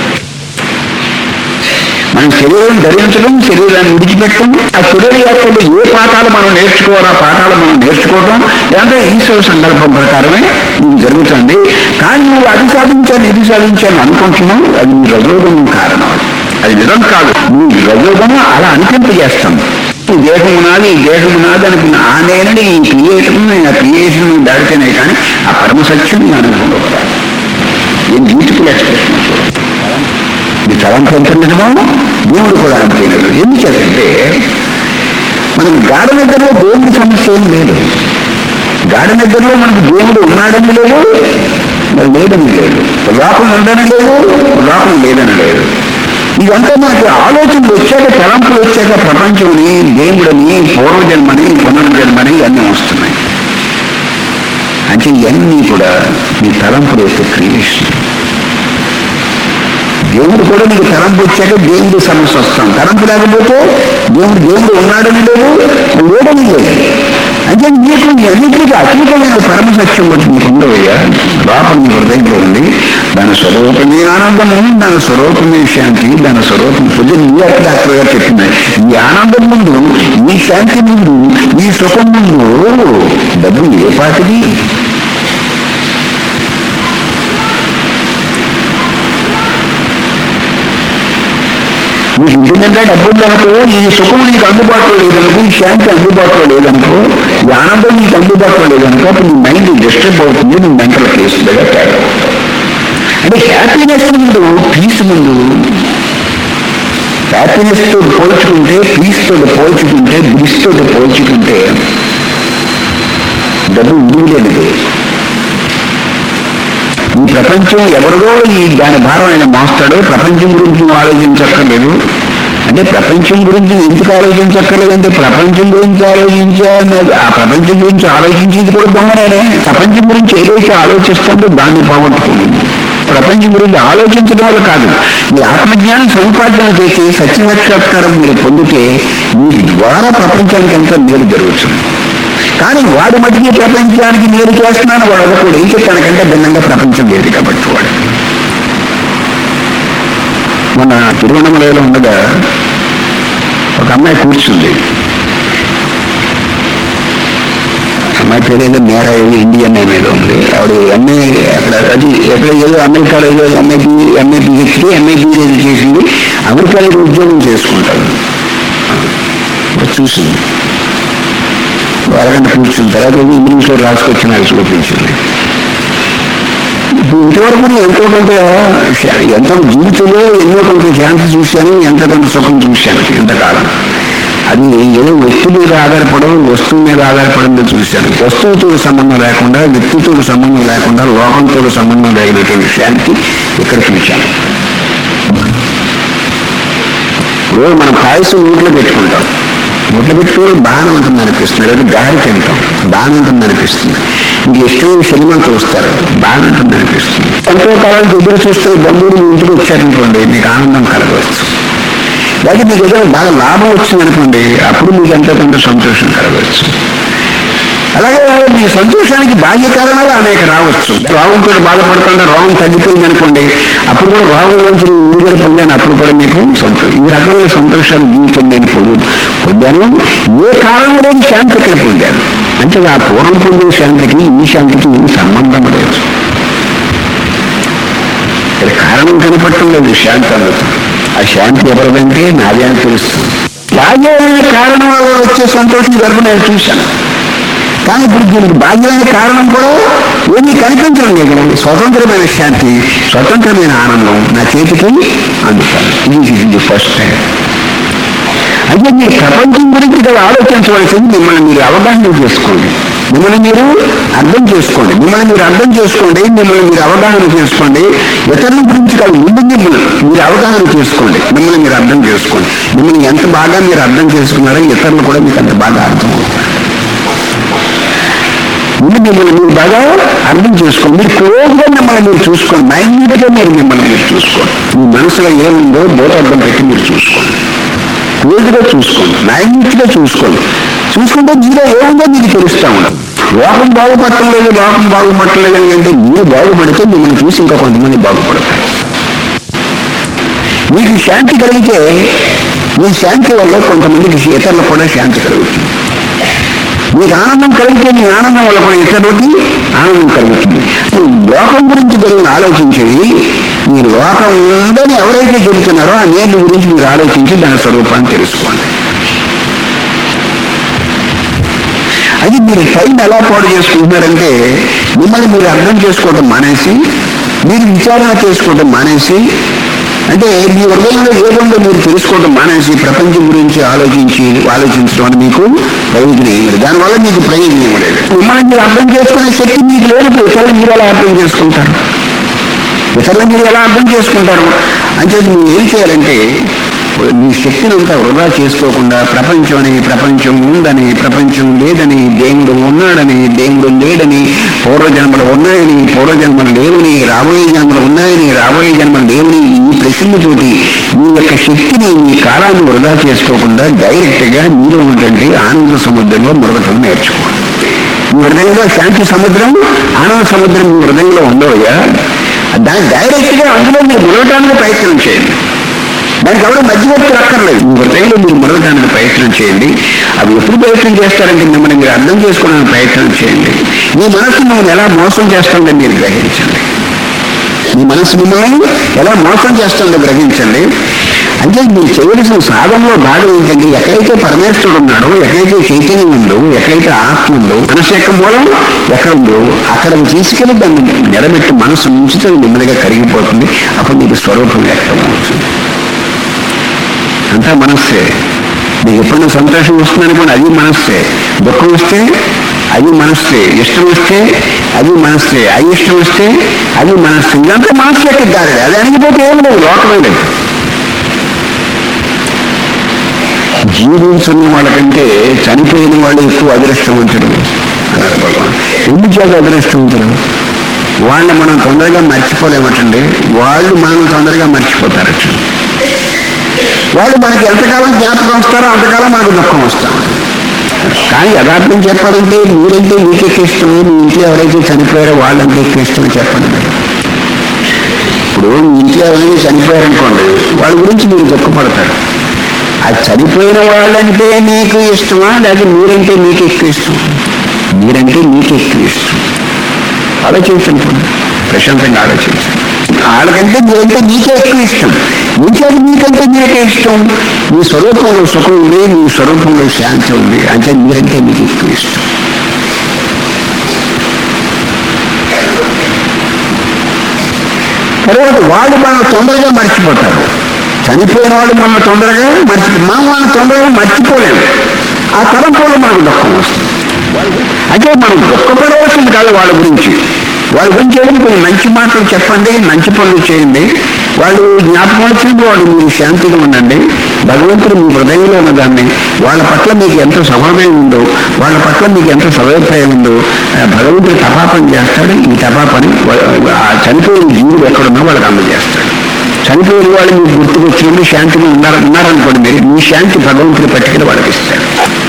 మనం శరీరం ధరించడం శరీరాన్ని విడిచిపెట్టడం ఆ శరీర యాత్రలో ఏ పాఠాలు మనం నేర్చుకోవాలో ఆ పాఠాలు మనం నేర్చుకోవడం ఇదంతా ఈశ్వర సంకల్పం ప్రకారమే ఇది జరుగుతుంది కానీ నువ్వు అది సాధించాను ఇది సాధించాను అనుకుంటున్నావు అది నీ రజోగం కారణం అది నిజం కాదు నువ్వు రజోగం అలా అనిపింపజేస్తాం ఈ దేహం నాది ఈ దేహం నాది అనుకున్న ఆ నేనని ఈ క్రియేషన్ ఆ క్రియేషన్ దాడితేనే కానీ ఆ పరమసత్యం నీ అనుభవంలో రాదు. ఇది బ్యూటిఫుల్ ఎక్స్ప్రెషన్ ఇది తలంపు ఎంత నిజమో దేవుడు కూడా అంతే నిజం ఎందుకంటే మనకి గాఢ నిద్రలో దేవుడి సమస్య ఏం లేదు గాఢ నిద్రలో మనకు దేవుడు ఉన్నాడని లేదు మరి లేదని లేదు లోపం ఉందని లేదు లోపం లేదని లేదు ఇదంతా మనకి ఆలోచనలు వచ్చాక తలంపులు వచ్చాక ప్రపంచంని దేవుడని పూర్వజన్మని పునర్జన్మని అన్నీ వస్తున్నాయి అంటే ఇవన్నీ కూడా మీ తలంపుల యొక్క క్రియేషన్ దేవుడు కూడా నీకు తలంపు వచ్చాక దేవుడి సమస్య వస్తాం తలంపు లేకపోతే దేవుడు దేవుడు ఉన్నాడని లేదు లేడని లేదు అంటే నీకు అన్నింటికి అతీతమైన పరమ సత్యం వచ్చి నీకు ఉండవయ్యా లోపల నీ హృదయంలో ఉంది దాని స్వరూపమే ఆనందము దాని స్వరూపమే శాంతి దాని స్వరూపం పొద్దున్న నీ అక్కడ డాక్టర్ గారు చెప్పింది ఈ ఆనందం ముందు ఈ శాంతి ముందు ఈ సుఖం ముందు డబ్బు ఏ పాటిది నీకు ఇంటి నిండా డబ్బులు లేకపో ఈ సుఖం నీకు అందుబాటులో లేదనుకో ఈ శాంతి అందుబాటులో లేదనుకో ఈ ఆనందం నీకు అందుబాటులో లేదనుకో అప్పుడు నీ మైండ్ డిస్టర్బ్ అవుతుంది నీ మెంటల్ కేసులుగా తేడా అంటే హ్యాపీనెస్ ముందు పీస్ ముందు హ్యాపీనెస్ తోటి పోల్చుకుంటే పీస్ తోటి పోల్చుకుంటే బ్రిస్ తోటి పోల్చుకుంటే డబ్బు విలువలేనిది ఈ ప్రపంచం ఎవరిదో ఈ దాని భారం ఆయన మోస్తాడు ప్రపంచం గురించి నువ్వు ఆలోచించక్కర్లేదు అంటే ప్రపంచం గురించి ఎందుకు ఆలోచించక్కర్లేదు అంటే ప్రపంచం గురించి ఆలోచించే అన్నది ఆ ప్రపంచం గురించి ఆలోచించేది కూడా దొంగనే ప్రపంచం గురించి ఏదైతే ఆలోచిస్తుందో దాన్ని పోగొట్టుకుంది ప్రపంచం గురించి ఆలోచించడం వల్ల కాదు మీ ఆత్మజ్ఞానం సముపార్జన చేసి సత్యవక్షాత్కారం మీరు పొందితే మీ ద్వారా ప్రపంచానికి ఎంతో మేలు జరుగుతుంది కానీ వాడు మటుకి ప్రపంచానికి మేలు చేస్తున్నాను వాడు ఒకడు ఏం చెప్తానికంటే భిన్నంగా ప్రపంచం లేదు కాబట్టి వాడు మన తిరువణమలలో ఉండగా ఒక అమ్మాయి కూర్చుంది అమ్మాయి పేరు ఏదో మేరా ఏదో ఇండియన్ నేమ్ ఏదో ఉంది ఆవిడ ఎంఏ అక్కడ అది ఎక్కడ ఏదో అమెరికాలో ఏదో M A M A P H D M A B A చేసింది అమెరికాలో ఏదో ఉద్యోగం చేసుకుంటారు చూసింది అరగంట కూర్చున్న తర్వాత ఏదో ఇంగ్లీష్లో రాసుకొచ్చి నాకు చూపించింది ఇప్పుడు ఇంతవరకు నేను ఎంతో కొంత ఎంతో జీవితంలో ఎన్నో కొంత శాంతి చూశాను ఎంత కొంత సుఖం చూశాను ఇంతకాలం అది ఏదో వ్యక్తి మీద ఆధారపడదు వస్తువు మీద ఆధారపడిందో చూశాను వస్తువుతో సంబంధం లేకుండా వ్యక్తితో సంబంధం లేకుండా లోకంతో సంబంధం లేనటువంటి శాంతి ఇక్కడ చూశాను ఇప్పుడు మనం పాయసం నోట్లో పెట్టుకుంటాం నోట్లో పెట్టుకోవడం బాగానే ఉంటుంది అనిపిస్తుంది లేదా గారి తింటాం బాగానే ఉంటుంది అనిపిస్తుంది ఇంక ఇష్టమైన సినిమా చూస్తారు బాగానే ఉంటుంది అనిపిస్తుంది ఎంతో కాలానికి ఎదురు చూస్తే బంధువులు మీ ఇంటికి వచ్చారనుకోండి మీకు ఆనందం కలగవచ్చు లేకపోతే మీకు ఏదైనా బాగా లాభం వచ్చిందనుకోండి అప్పుడు మీకు ఎంతో కొంత సంతోషం కలగవచ్చు అలాగే మీ సంతోషానికి బాహ్య కారణాలు అనేక రావచ్చు రోగంతో బాధపడుతుంటే రోగం తగ్గిపోయింది అనుకోండి అప్పుడు కూడా రోగం నుంచి విడుదల పొందాను అప్పుడు కూడా మీకు సంతోషం ఈ రకమైన సంతోషాలు జీవితం నేను పొందు పొందాను ఏ కారణం లేని శాంతి ఇక్కడ పొందాను అంటే ఆ పూర్వం పొందే శాంతికి ఈ శాంతికి ఏం సంబంధం లేదు ఇక్కడ కారణం కనపడటం లేదు శాంతి అన్నది ఆ శాంతి ఎవరిదంటే నాదే అని తెలుస్తుంది బాహ్యమైన కారణం వల్ల వచ్చే సంతోషం జరుపు నేను చూశాను కానీ ఇప్పుడు దీనికి బాధ్యమైన కారణం కూడా ఏమీ కనిపించడం లేదు స్వతంత్రమైన శాంతి స్వతంత్రమైన ఆనందం నా చేతికి అందుతాను ఇది ఇది ఫస్ట్ టైం అయితే మీరు ప్రపంచం గురించి కదా ఆలోచించవలసింది మిమ్మల్ని మీరు అవగాహన చేసుకోండి మిమ్మల్ని మీరు అర్థం చేసుకోండి మిమ్మల్ని మీరు అర్థం చేసుకోండి మిమ్మల్ని మీరు అవగాహన చేసుకోండి ఇతరుల గురించి కాదు ముందు మిమ్మల్ని మీరు అవగాహన చేసుకోండి మిమ్మల్ని మీరు అర్థం చేసుకోండి మిమ్మల్ని ఎంత బాగా మీరు అర్థం చేసుకున్నారో ఇతరులు కూడా మీకు అంత బాగా అర్థం అవుతుంది ముందు మిమ్మల్ని మీరు బాగా అర్థం చేసుకోండి మీరు క్లోజ్గా మిమ్మల్ని మీరు చూసుకోండి మైన్యూట్గా మీరు మిమ్మల్ని మీరు చూసుకోండి మీ మనసులో ఏముందో బోధార్థం పెట్టి మీరు చూసుకోండి క్లోజ్గా చూసుకోండి మైన్యూట్గా చూసుకోండి చూసుకుంటే జీరో ఏముందో మీకు తెలుస్తూ ఉండదు లోకం బాగుపడలేదు లోకం బాగుపడలేదు అని అంటే మీరు బాగుపడితే మిమ్మల్ని చూసి ఇంకా కొంతమంది బాగుపడతారు మీకు శాంతి కలిగితే మీ శాంతి వల్ల కొంతమందికి ఇతరులకు కూడా శాంతి కలుగుతుంది మీకు ఆనందం కలిగితే మీ ఆనందం వల్ల కూడా ఇతరులకి ఆనందం కలుగుతుంది ఈ లోకం గురించి జరిగిన ఆలోచించేది ఈ లోకం ఉందని ఎవరైతే చెబుతున్నారో ఆ నేను గురించి మీరు ఆలోచించి దాని స్వరూపాన్ని తెలుసుకోండి అది మీరు టైం ఎలా పాడు చేసుకుంటున్నారంటే మిమ్మల్ని మీరు అర్థం చేసుకోవడం మానేసి మీరు విచారణ చేసుకోవడం మానేసి అంటే మీ హృదయంలో ఏముందో మీరు తెలుసుకోవడం మానేసి ప్రపంచం గురించి ఆలోచించి ఆలోచించడం అని మీకు ప్రయోజనం ఏమి లేదు దానివల్ల మీకు ప్రయోజనం ఏమి లేదు మిమ్మల్ని మీరు అర్థం చేసుకునే శక్తి మీకు లేనప్పుడు ఇతరులు మీరు ఎలా అర్థం చేసుకుంటారు ఇతరులు మీరు ఎలా అర్థం చేసుకుంటారు అంటే మీరు ఏం చేయాలంటే మీ శక్తిని అంతా వృధా చేసుకోకుండా ప్రపంచం అని ప్రపంచం ఉందని ప్రపంచం లేదని దేవుడు ఉన్నాడని దేవుడు లేడని పూర్వజన్మలు ఉన్నాయని పూర్వజన్మలు లేవని రాబోయే జన్మలు ఉన్నాయని రాబోయే జన్మలు లేవని ఈ ప్రశ్నలతోటి మీ యొక్క శక్తిని మీ కాలాన్ని వృధా చేసుకోకుండా డైరెక్ట్గా మీరు ఉన్నటువంటి ఆనంద సముద్రంలో మురగటం నేర్చుకోండి మీ హృదయంలో శాంతి సముద్రం ఆనంద సముద్రం మీ హృదయంలో ఉండవయ్యా దాన్ని డైరెక్ట్గా అందులో మీరు మునగటానికి ప్రయత్నం చేయండి దానికి ఎవరు మధ్యవర్తులు అక్కర్లేదు మీ హృదయంలో మీరు మునగటానికి ప్రయత్నం చేయండి అవి ఎప్పుడు ప్రయత్నం చేస్తారంటే మిమ్మల్ని మీరు అర్థం చేసుకోవడానికి ప్రయత్నం చేయండి మీ మనసు మిమ్మల్ని ఎలా మోసం చేస్తుందని మీరు గ్రహించండి మీ మనసు మిమ్మల్ని ఎలా మోసం చేస్తుందో గ్రహించండి అంటే మీరు చేయవలసిన సాధనలో భాగం ఏంటంటే ఎక్కడైతే పరమేశ్వరుడు ఉన్నాడో ఎక్కడైతే చైతన్యం ఉందో ఎక్కడైతే ఆత్మ ఉందో మనసు యొక్క మూలం ఎక్కడ ఉందో అక్కడ తీసుకెళ్ళి దాన్ని నిలబెట్టి మనసు ఉంచితే అది నెమ్మదిగా కరిగిపోతుంది అప్పుడు మీకు స్వరూపం వ్యక్తం అవుతుంది అంతా మనస్సే మీకు ఎప్పుడైనా సంతోషం వస్తుందనుకోండి అది మనస్సే దుఃఖం వస్తే అది మనస్సే ఇష్టం వస్తే అది మనస్సే అయిష్టం వస్తే అది మనస్సు ఇదంతా మనస్సు యొక్క దారి అది అణిగిపోతే ఏం లేదు లోకమే లేదు జీవించున్న వాళ్ళకంటే చనిపోయిన వాళ్ళు ఎక్కువ అదృష్టవంతుడు అన్నారు భగవాన్ ఎందుకు చేత అదృష్టవంతుడు వాళ్ళని మనం తొందరగా మర్చిపోలేమటండి వాళ్ళు మనం తొందరగా మర్చిపోతారట వాళ్ళు మనకి ఎంతకాలం జ్ఞాపకం వస్తారో అంతకాలం మనకు దుఃఖం వస్తాం కానీ యథార్థం చెప్పాలంటే మీరంటే మీకు ఎక్కువ ఇష్టం మీ ఇంట్లో ఎవరైతే చనిపోయారో వాళ్ళంటే ఎక్కువ ఇష్టం చెప్పండి మీరు. ఇప్పుడు మీ ఇంట్లో ఎవరైనా చనిపోయారనుకోండి వాళ్ళ గురించి మీరు దుఃఖపడతారు ఆ చనిపోయిన వాళ్ళంటే మీకు ఇష్టమా లేదా మీరంటే మీకు ఎక్కువ ఇష్టం మీరంటే మీకు ఎక్కువ ఇష్టం ఆలోచించండి పోనీ. ప్రశాంతంగా ఆలోచించండి వాళ్ళకంటే మీరంటే మీకే ఎక్కువ ఇష్టం మీకేది మీకంటే మీకే ఇష్టం మీ స్వరూపంలో సుఖం ఉంది మీ స్వరూపంలో శాంతి ఉంది అంటే మీరంటే మీకు ఎక్కువ ఇష్టం తర్వాత వాళ్ళు మనం తొందరగా మర్చిపోతారు చనిపోయిన వాళ్ళు మనం తొందరగా మర్చి మనం వాళ్ళని తొందరగా మర్చిపోలేము ఆ తలంపులో మనకు దుఃఖం వస్తుంది అంటే మనం దుఃఖపడవలసింది కాదు వాళ్ళ గురించి వాళ్ళ గురించి ఏమి కొన్ని మంచి మాటలు చెప్పండి మంచి పనులు చేయండి వాళ్ళు జ్ఞాపకం వచ్చినప్పుడు వాళ్ళు మీరు శాంతిగా ఉండండి భగవంతుడు మీ హృదయంలో ఉన్నదాన్ని వాళ్ళ పట్ల మీకు ఎంత సమన్వయం ఉందో వాళ్ళ పట్ల మీకు ఎంత సదభిప్రాయం ఉందో ఆ భగవంతుడు తపాపం చేస్తాడు ఈ తపాపని వా- ఆ చనిపోయిన జీవుడు ఎక్కడున్నా వాళ్ళకి అందజేస్తాడు చనిపోయిన వాళ్ళు మీకు గుర్తుకొచ్చినప్పుడు శాంతిగా ఉన్నారు ఉన్నారనుకోండి మీరు మీ శాంతి భగవంతుడి పట్టుకుని వాళ్ళకి ఇస్తాడు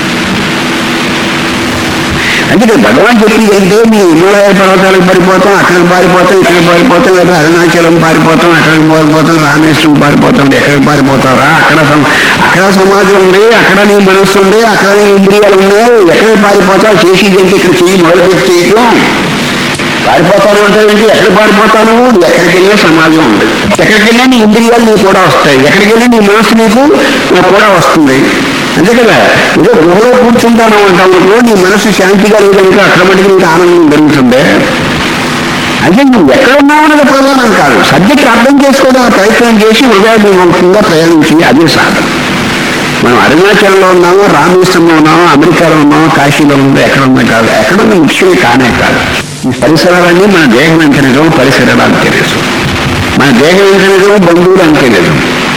అందుకే భగవాన్ చెప్పింది ఏంటంటే మీ హిమాలయ పర్వతాలకు పారిపోతాం అక్కడికి పారిపోతాం ఇక్కడికి పారిపోతాం లేదా అరుణాచలం పారిపోతాం అక్కడికి పారిపోతాం రామేశ్వరం పారిపోతాం ఎక్కడికి పారిపోతారా అక్కడ సం- అక్కడ సమాజం ఉంది అక్కడ నీ మనస్సు ఉంది అక్కడ నీ ఇంద్రియాలు ఉన్నాయి ఎక్కడికి పారిపోతావు చేసి ఏంటి ఇక్కడ చెయ్యి మొదలుపెట్టి చేయటం పారిపోతాను అంటే ఏంటి ఎక్కడ పారిపోతాను ఎక్కడికి వెళ్ళినా సమాజం ఉంది ఎక్కడికి వెళ్ళినా నీ ఇంద్రియాలు నీకు కూడా వస్తాయి ఎక్కడికి వెళ్ళినా నీ మనసు నీకు నాకు కూడా వస్తుంది అంతే కదా ఏదో గుహలో కూర్చుంటాను అంటావు నువ్వు నీ మనసు శాంతిగా లేదంటే అక్కడ మటుకు నీకు ఆనందం జరుగుతుంది అంటే నువ్వు ఎక్కడ ఉన్నావు అనేది ప్రధానం కాదు సబ్జెక్ట్ అర్థం చేసుకోవడానికి ప్రయత్నం చేసి హృదయాభిముఖంగా ప్రయాణించి అదే సాధన మనం అరుణాచలంలో ఉన్నాము రామేశ్వరంలో ఉన్నాము అమెరికాలో ఉన్నాము కాశీలో ఉందో ఎక్కడ ఉన్నా కాదు ఎక్కడ ఉన్న ముఖ్యమే కానే కాదు ఈ పరిసరాలన్నీ మన దేహం ఎంత నిజం పరిసరాలు అంతే నిజం మన దేహం ఎంత నిజం బంధువులు అంతే నిజం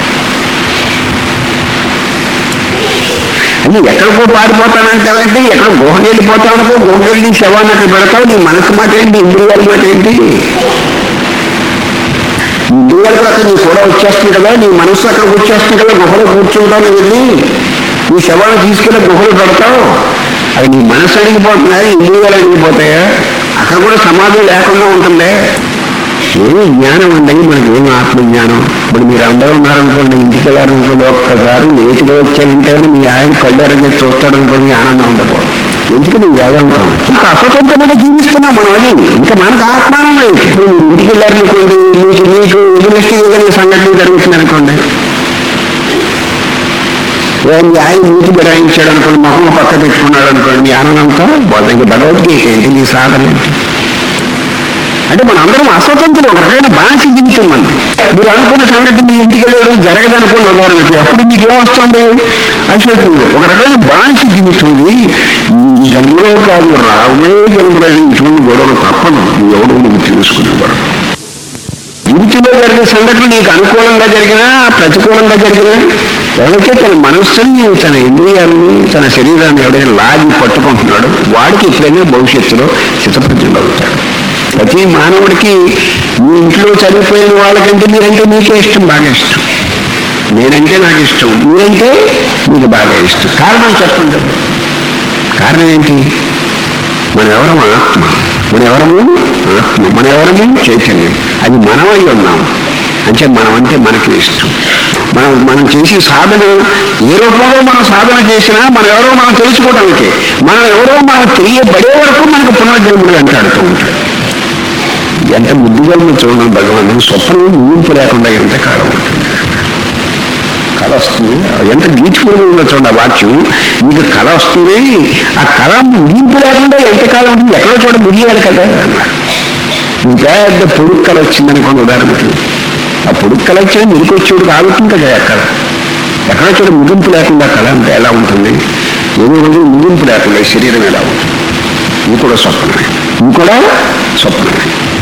అది ఎక్కడికో పారిపోతానంటే ఎక్కడ గుహకి వెళ్ళిపోతానో గుహకి వెళ్ళి శవాన్ని అక్కడ పెడతావు నీ మనసు మాట ఏంటి ఇంద్రియాల మాట ఏంటి ఇంద్రియాల అక్కడ నీ కూడా వచ్చేస్తుంది కదా నీ మనసు అక్కడికి వచ్చేస్తుంది కదా గుహలో కూర్చుంటాను వెళ్ళి నీ శవాన్ని తీసుకెళ్ళి గుహలో పెడతావు అది నీ మనసు అడిగిపోతున్నాయి ఇంద్రియాలు అడిగిపోతాయా అక్కడ కూడా సమాధి లేకుండా ఉంటుంది ఏమి జ్ఞానం అండి మనకి ఏమి ఆత్మజ్ఞానం ఇప్పుడు మీరు అందరూ ఉన్నారనుకోండి ఇంటికి వెళ్ళారనుకోండి ఒక్కసారి లేచిగా వచ్చారంటే మీ ఆయన కళ్ళారని చూస్తాడు అనుకోండి ఆనందం ఉండకూడదు ఎందుకు నువ్వు వేదాంతం ఇంకా అస్వతంత్రంగా జీవిస్తున్నాం మనం అది ఇంకా మనకు ఆత్మానం లేదు ఇప్పుడు మీరు ఇంటికి వెళ్ళారనుకోండి మీకు మీకు ఎదురెస్టిగా సంఘటన జరుగుతుంది అనుకోండి ఏ మీ ఆయన నీటి బిడాయించాడు అనుకోండి మొహం పక్క పెట్టుకున్నాడు అనుకోండి మీ ఆనందంతో వాళ్ళ ఇంకా భగవద్గీత ఏంటి నీ సాధన ఏంటి అంటే మన అందరం అస్వతంత్రులు ఒక రకమైన బానిస జీవితం మంది మీరు అనుకున్న సంగతి మీ ఇంటికి వెళ్ళడం జరగదనుకున్న ఉదాహరణకి అప్పుడు మీకు ఏమొస్తుంది అసలు ఒక రకమైన బానిస జీవితం ఇది ఈ జన్మలో కాదు రాబోయే జన్మలో ఇటువంటి గొడవలు తప్పదు నువ్వు ఎవడో నువ్వు తెలుసుకునేవాడు జీవితంలో జరిగే సంఘటన నీకు అనుకూలంగా జరిగినా ప్రతికూలంగా జరిగినా ఎవరికే తన మనస్సుని తన ఇంద్రియాలని తన శరీరాన్ని ఎవడైనా లాగి పట్టుకుంటున్నాడు వాడికి ఎప్పుడైనా భవిష్యత్తులో చిత్తప్రజ్ఞలు అవుతాడు ప్రతి మానవుడికి మీ ఇంట్లో చనిపోయిన వాళ్ళకంటే మీరంటే మీకే ఇష్టం బాగా ఇష్టం నేనంటే నాకు ఇష్టం మీరంటే మీకు బాగా ఇష్టం కారణం చెప్పండి కారణం ఏంటి మన ఎవరము ఆత్మ మన ఎవరము ఆత్మ మన ఎవరము చైతన్యం అది మనమై ఉన్నాం అంటే మనం అంటే మనకి ఇష్టం మనం మనం చేసే సాధన ఏ రూపంలో మనం సాధన చేసినా మనం ఎవరో మనం తెలుసుకోవడానికి మనం ఎవరో మనం తెలియబడే వరకు మనకు పునర్జన్ముడు వెంటాడుతూ ఉంటాడు ఎంత బుద్ధిగా చూడండి భగవాన్ స్వప్నం ముగింపు లేకుండా ఎంత కాలం ఉంటుంది కళ వస్తుంది ఎంత బ్యూటిఫుల్ ఉందో చూడండి ఆ వాక్యం మీకు కళ వస్తుంది ఆ కళ ముగింపు లేకుండా ఎంతకాలం ఉంటుంది ఎక్కడో చూడ ముగియాలి కదా ఇంకా పెద్ద పొడుగు కళ వచ్చింది అనుకోండి ఉదాహరణకి ఆ పొడుగు కళ వచ్చిన మెరుకొచ్చేవాడు ఆగుతుంది కదా అక్కడ ఎక్కడో చూడ ముగింపు లేకుండా కళ అంటే ఎలా ఉంటుంది ఏదో రోజు ముగింపు లేకుండా ఈ శరీరం ఎలా ఉంటుంది ఇది కూడా స్వప్నమే ఇది కూడా స్వప్నమే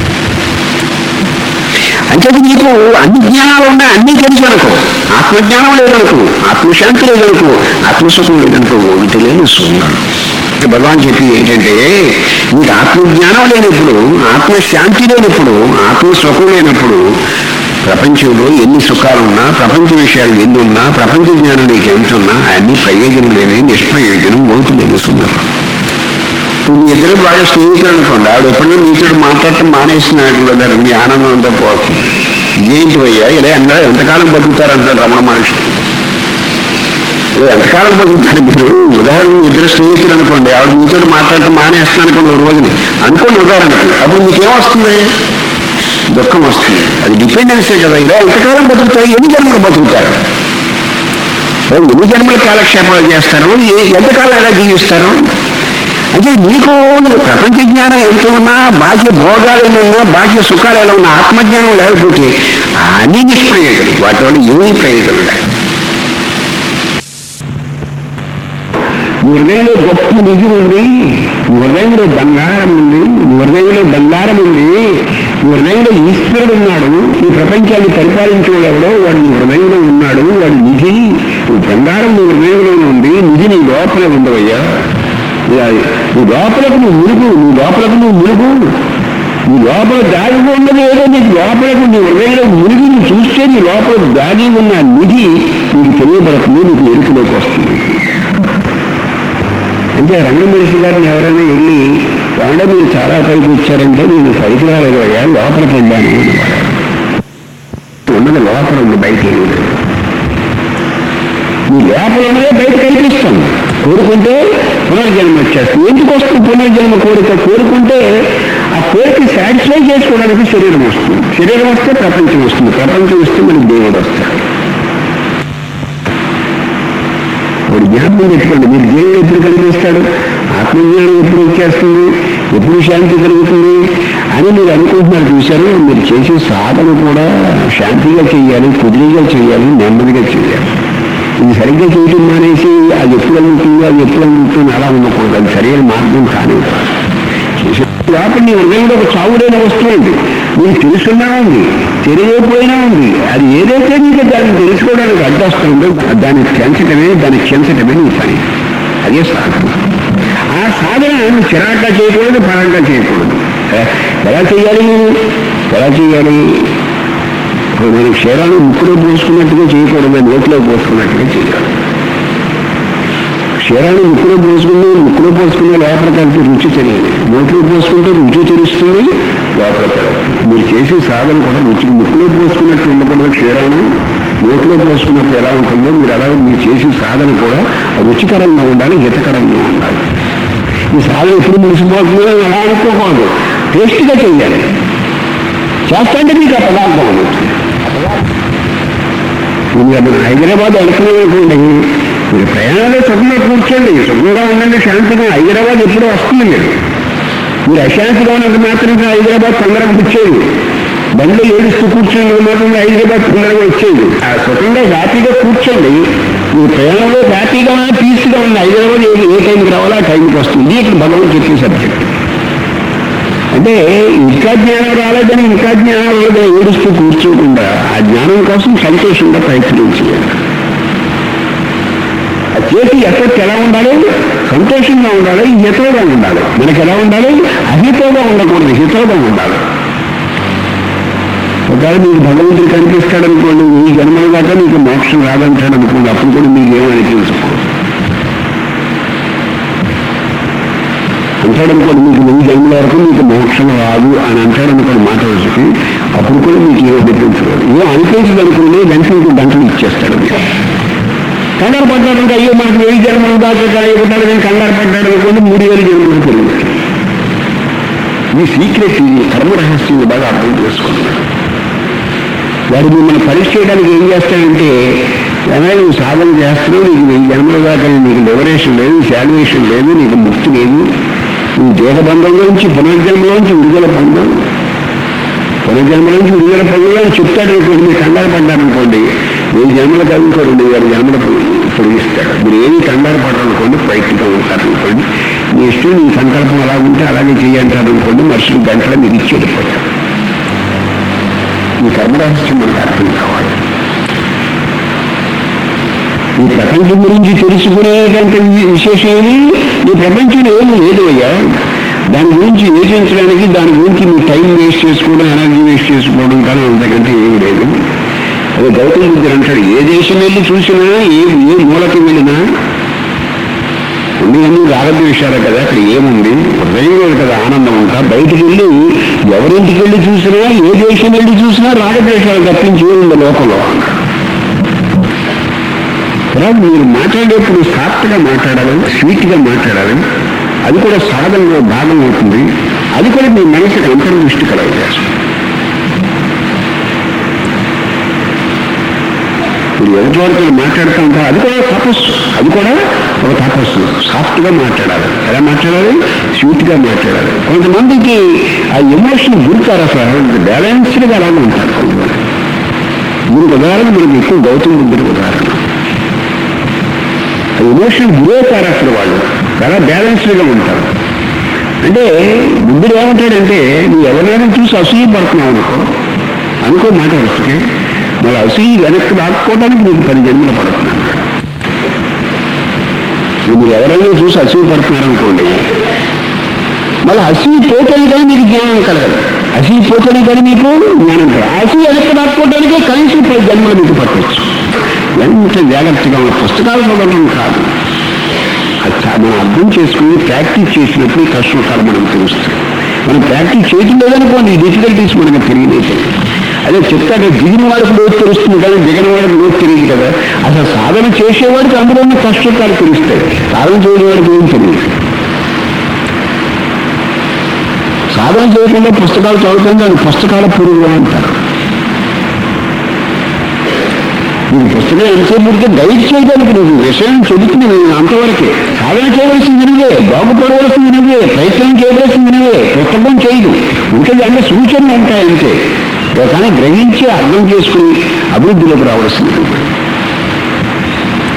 అంటే నీకు అన్ని జ్ఞానాలు ఉన్నాయి అన్నీ తెలుసు అనుకో ఆత్మజ్ఞానం లేదనుకో ఆత్మశాంతి లేదనుకో ఆత్మసుఖం లేదనుకో ఒకటి లేదు సున్నాను భగవాన్ చెప్పి ఏంటంటే నీకు ఆత్మజ్ఞానం లేనప్పుడు ఆత్మశాంతి లేనప్పుడు ఆత్మసుఖం లేనప్పుడు ప్రపంచంలో ఎన్ని సుఖాలున్నా ప్రపంచ విషయాలు ఎన్ని ఉన్నా ప్రపంచ జ్ఞానం నీకు ఎంత ఉన్నా అన్ని ప్రయోజనం లేని నిష్ప్రయోజనం అవుతుంది సున్నారు ఇప్పుడు మీ ఇద్దరు బాగా స్నేహితులు అనుకోండి ఆవిడ ఎప్పుడైనా మీతో మాట్లాడటం మానేసినట్లు కదా మీ ఆనందం అంతా పోతుంది ఏంటి అయ్యా ఇలా అన్నా ఎంతకాలం బతుకుతారంటారు రమణ మహర్షి ఇలా ఎంతకాలం బతుకుతారు మీరు ఉదాహరణ మీ ఇద్దరు స్నేహితులు అనుకోండి ఆవిడ మీతో మాట్లాడటం మానేస్తున్నాను అనుకోండి ఒక రోజుని అనుకోండి ఉదాహరణకి అప్పుడు మీకేమొస్తుంది దుఃఖం వస్తుంది అది డిపెండెన్సే కదా ఇలా ఎంతకాలం బతుకుతారు ఎన్ని జన్మలు బతుకుతారు ఎన్ని జన్మల కాలక్షేపాలు చేస్తారు ఏ- ఎంతకాలం ఎలా జీవిస్తారు అంటే నీకు ప్రపంచ జ్ఞానం ఎంత ఉన్నా బాహ్య భోగాలు ఎన్ని ఉన్నా బాహ్య సుఖాలు ఎలా ఉన్నా ఆత్మజ్ఞానం లేకపోతే అన్ని నిష్ప్రయోజనం వాటి వల్ల ఏమీ ప్రయోజనం లేదు నీ హృదయంలో గొప్ప నిధి ఉంది నీ హృదయంలో బంగారం ఉంది నీ హృదయంలో బంగారం ఉంది నీ హృదయంలో ఈశ్వరుడు ఉన్నాడు ఈ ప్రపంచాన్ని పరిపాలించేవాడు ఎవడో వాడు నీ హృదయంలో ఉన్నాడు వాడు నిధి నీ బంగారం నీ హృదయంలోనే ఉంది నిధి నీ లోపలే ఉండవయ్యా ఇలా నీ లోపలకు నువ్వు మురుగు నీ లోపలకు నువ్వు మురుగు నీ లోపల దాగి ఉన్నది ఏదో నీకు లోపలకు నీ హృదయంలో మునిగి నువ్వు చూస్తే నీ లోపల దాగి ఉన్న నిధి నీకు తెలియబడుతుంది నీకు ఎరుకలోకి వస్తుంది అంటే రంగమహర్షి గారిని ఎవరైనా వెళ్ళి వాడ మీరు చాలా పైకి వచ్చారంటే నేను పైకి రాలేదు అయ్యా లోపలికి వెళ్ళాను అనేవాడు. ఉన్నది లోపల ఉంది బయట లేదు నీ లోపల ఉన్నదే బయట కనిపిస్తుంది కోరుకుంటే పునర్జన్మ వచ్చేస్తుంది ఎందుకు వస్తుంది పునర్జన్మ కోరిక కోరుకుంటే ఆ కోరిక సాటిస్ఫై చేసుకోవడానికి శరీరం వస్తుంది శరీరం వస్తే ప్రపంచం వస్తుంది ప్రపంచం వస్తే మనకి దేవుడు వస్తాడు వాడు జ్ఞాపకం పెట్టుకోండి మీరు దేవుడు ఎప్పుడు కలిగిస్తాడు ఆత్మజ్ఞానం ఎప్పుడు వచ్చేస్తుంది ఎప్పుడు శాంతి కలుగుతుంది అని మీరు అనుకుంటున్నారు చూశారు మీరు చేసే సాధన కూడా శాంతిగా చేయాలి కుదిరిగా చేయాలి నెమ్మదిగా చేయాలి ఇది సరిగ్గా చేయటం మానేసి అది ఎప్పుడు అందుతుందో అది ఎప్పుడు అందుతుందో అలా ఉండకూడదు అది సరైన మార్గం కానీ చేసే లోపల నీ హృదయంలో ఒక చావుడైన వస్తువు ఉంది నీకు తెలుసున్నా ఉంది తెలియకపోయినా ఉంది అది ఏదైతే నీకు దాన్ని తెలుసుకోవడానికి అడ్డొస్తుందో దాన్ని పెంచటమే దాన్ని చెంచటమే నీ పని అదే సాధన ఆ సాధన నువ్వు చిరాగ్గా చేయకూడదు పరంగా చేయకూడదు ఏ, ఎలా చేయాలి ఎలా చేయాలి ఇప్పుడు నేను క్షీరాన్ని ముక్కులో పోసుకున్నట్టుగా చేయకూడదు నోట్లో పోసుకున్నట్టుగా చేయాలి క్షీరాన్ని ముక్కులో పోసుకుని ముక్కులో పోసుకునే లోపల కలిపి రుచి తెలియదు నోట్లో పోసుకుంటే రుచి తెలుస్తుంది లోపల తెలుస్తుంది మీరు చేసే సాధన కూడా రుచి ముక్కులో పోసుకున్నట్టు ఉండకూడదు క్షీరాన్ని నోట్లో పోసుకున్నప్పుడు ఎలా ఉంటుందో మీరు అలా మీరు చేసే సాధన కూడా రుచికరంగా ఉండాలి హితకరంగా ఉండాలి ఈ సాధన ఎప్పుడు ముగిసిపోతుందో అని అలా అనుకోకూడదు టేస్ట్గా చేయాలి చేస్తాంటే మీకు ఆ పదార్థం అనేది మీరు హైదరాబాద్ అనుకునేటువంటి మీరు ప్రయాణంలో సుఖంగా కూర్చోండి సుఖంగా ఉండండి శాంతిగా హైదరాబాద్ ఎప్పుడూ వస్తుంది మీరు మీరు అశాంతిగా ఉన్నంత మాత్రంగా హైదరాబాద్ తొందరగా వచ్చేది బండ్లు ఏడుస్తూ కూర్చున్నది మాత్రం హైదరాబాద్ తొందరగా వచ్చేది ఆ సుఖంగా హ్యాపీగా కూర్చోండి మీ ప్రయాణంలో హ్యాపీగా పీస్గా ఉంది హైదరాబాద్ ఏ ఏ టైంకి రావాలో ఆ టైంకి వస్తుంది ఇక్కడ భగవంతుడు చెప్పే సబ్జెక్ట్ అంటే ఇంకా జ్ఞానం రాలేదని ఇంకా జ్ఞానం రాలేదని ఏడుస్తూ కూర్చోకుండా ఆ జ్ఞానం కోసం సంతోషంగా ప్రయత్నం చేయాలి ఆ చేసి ఎఫెక్ట్ ఎలా ఉండాలి సంతోషంగా ఉండాలి హితోగా ఉండాలి మనకి ఎలా ఉండాలి అహితోగా ఉండకూడదు హితోగా ఉండాలి ఒకవేళ మీకు భగవంతుడు కనిపిస్తాడు అనుకోండి ఈ జన్మల దాకా మీకు మోక్షం రాదంటాడు అనుకోండి అప్పుడు కూడా మీకు ఏమనిపించకూడదు అంటాడు అనుకోండి మీకు వెయ్యి జన్మల వరకు మీకు మోక్షం రాదు అని అంటాడు అనుకోండి మాట వచ్చి అప్పుడు కూడా మీకు ఏమో అనిపించలేదు ఏం అనిపించదు అనుకోండి వెంటనే మీకు గంటలు ఇచ్చేస్తాడు మీకు కంగారు పడ్డాడంటే అయ్యో మనకు వెయ్యి జన్మలు దాకా కలిగిపోతాడు నేను కంగారు పడ్డాడు అనుకోండి మూడు వేల జన్మలు పెరుగుతాయి ఈ సీక్రెట్ ఇది కర్మ రహస్యం బాగా అర్థం చేసుకున్నాడు వాడు మిమ్మల్ని పరీక్ష చేయడానికి ఏం చేస్తాడంటే ఏమైనా నువ్వు సాధన చేస్తున్నావు నీకు వెయ్యి జన్మల దాకా నీకు లిబరేషన్ లేదు శాల్యుయేషన్ లేదు నీకు ముక్తి లేదు నువ్వు దేహబంధంలోంచి పునర్జన్మలోంచి విడుదల పొందావు పునర్జన్మలోంచి విడుదల పొందావు అని చెప్తాడు అనుకోండి మీరు కంగారు పడ్డారనుకోండి వెయ్యి జన్మలు కలుగుకో రెండు వేల జన్మలు పొడిగిస్తాడు మీరు ఏమి కంగారు పడాలనుకోండి ప్రయత్నంగా ఉంటారనుకోండి మీ ఇష్టం నీ సంకల్పం అలా ఉంటే అలాగే చేయంటారు అనుకోండి మనుషులు గంటల మీరు ఇచ్చి వెళ్ళిపోతారు ఈ కర్మరహస్యం మనకు అర్థం కావాలి ఈ ప్రపంచం గురించి తెలుసుకునేటువంటి విశేషం ఏమి ఈ ప్రపంచంలో ఏమి లేదు అయ్యా దాని గురించి యోచించడానికి దాని గురించి మీ టైం వేస్ట్ చేసుకోవడం ఎనర్జీ వేస్ట్ చేసుకోవడం కానీ అంతకంటే ఏమి లేదు అదే గౌతమ బుద్ధుడు అంటాడు ఏ దేశం వెళ్ళి చూసినా ఏ ఏ మూలకి వెళ్ళినా అన్ని రాగద్వేషాలే కదా అక్కడ ఏముంది హృదయంలో కదా ఆనందం అంతా బయటికి వెళ్ళి ఎవరింటికి వెళ్ళి చూసినా ఏ దేశం వెళ్ళి చూసినా రాగద్వేషాలు తప్పించి ఏముంది లోకంలో అన్నాడు తర్వాత మీరు మాట్లాడేప్పుడు సాఫ్ట్గా మాట్లాడాలి స్వీట్గా మాట్లాడాలి అది కూడా సాధనలో భాగం అవుతుంది అది కూడా మీ మనసుకి అంతర్దృష్టి కలగజేస్తుంది మీరు ఎదుటివారితో మాట్లాడుతూ ఉంటారు అది కూడా తపస్సు అది కూడా ఒక తపస్సు సాఫ్ట్గా మాట్లాడాలి ఎలా మాట్లాడాలి స్వీట్గా మాట్లాడాలి కొంతమందికి ఆ ఎమోషన్ గురికారు అసలు బ్యాలెన్స్డ్గా అలాగే ఉంటారు కొంతమంది దీనికి ఉదాహరణ మనకి ఎక్కువ గౌతమ బుద్ధుడికి ఉదాహరణ ఎమోషన్ గురవుతారు అసలు వాళ్ళు చాలా బ్యాలెన్స్డ్గా ఉంటారు అంటే బుద్ధుడు ఏమంటాడంటే నువ్వు ఎవరైనా చూసి అసూయ పడుతున్నావు అనుకో అనుకో మాట వస్తే మరి అసూయ వెనక్కి రాకపోవడానికి నీకు పది జన్మలు పడుతున్నాను మీరు ఎవరైనా చూసి అసూయ పడుతున్నారు అనుకోండి మళ్ళీ అసూయ పోతని కానీ మీకు జ్ఞానం కలగదు అసూయ పోతని కానీ మీకు జ్ఞానం కలగదు అసూయ వెనక్కి రాకపోవడానికి కనీసం పది జన్మలు మీకు పట్టవచ్చు ఎంత జాగ్రత్తగా ఉన్న పుస్తకాలు చదవడం కాదు అది చా- మనం అర్థం చేసుకుని ప్రాక్టీస్ చేసినప్పుడు ఈ కష్టకాలు మనకు తెలుస్తుంది మనం ప్రాక్టీస్ చేయటం లేదనుకోండి ఈ డిఫికల్టీస్ మనకు తెలియలేదు అదే చెప్తాడు దిగిన వాడికి లోతు తెలుస్తుంది కానీ దిగిన వాడికి లోతు తెలియదు కదా అసలు సాధన చేసేవాడికి అందులో ఉన్న కష్టకాలు తెలుస్తాయి సాధన చేయని వాడికి ఏం తెలియదు సాధన చేయకుండా పుస్తకాలు చదువుతుంది దాని పుస్తకాల పురుగు అంటారు నీకు పుస్తకం ఎంతసేపు ఉంటే గైడ్ చేయడానికి నువ్వు విషయం చెబుతుంది నేను అంతవరకే సాధన చేయవలసింది నువ్వే బాగుపడవలసింది నువ్వే ప్రయత్నం చేయవలసింది నువ్వే పుస్తకం చేయదు ఉంటుంది అంటే సూచనలు ఉంటాయి అంతే కానీ గ్రహించి అర్థం చేసుకుని అభివృద్ధిలోకి రావాల్సింది నువ్వే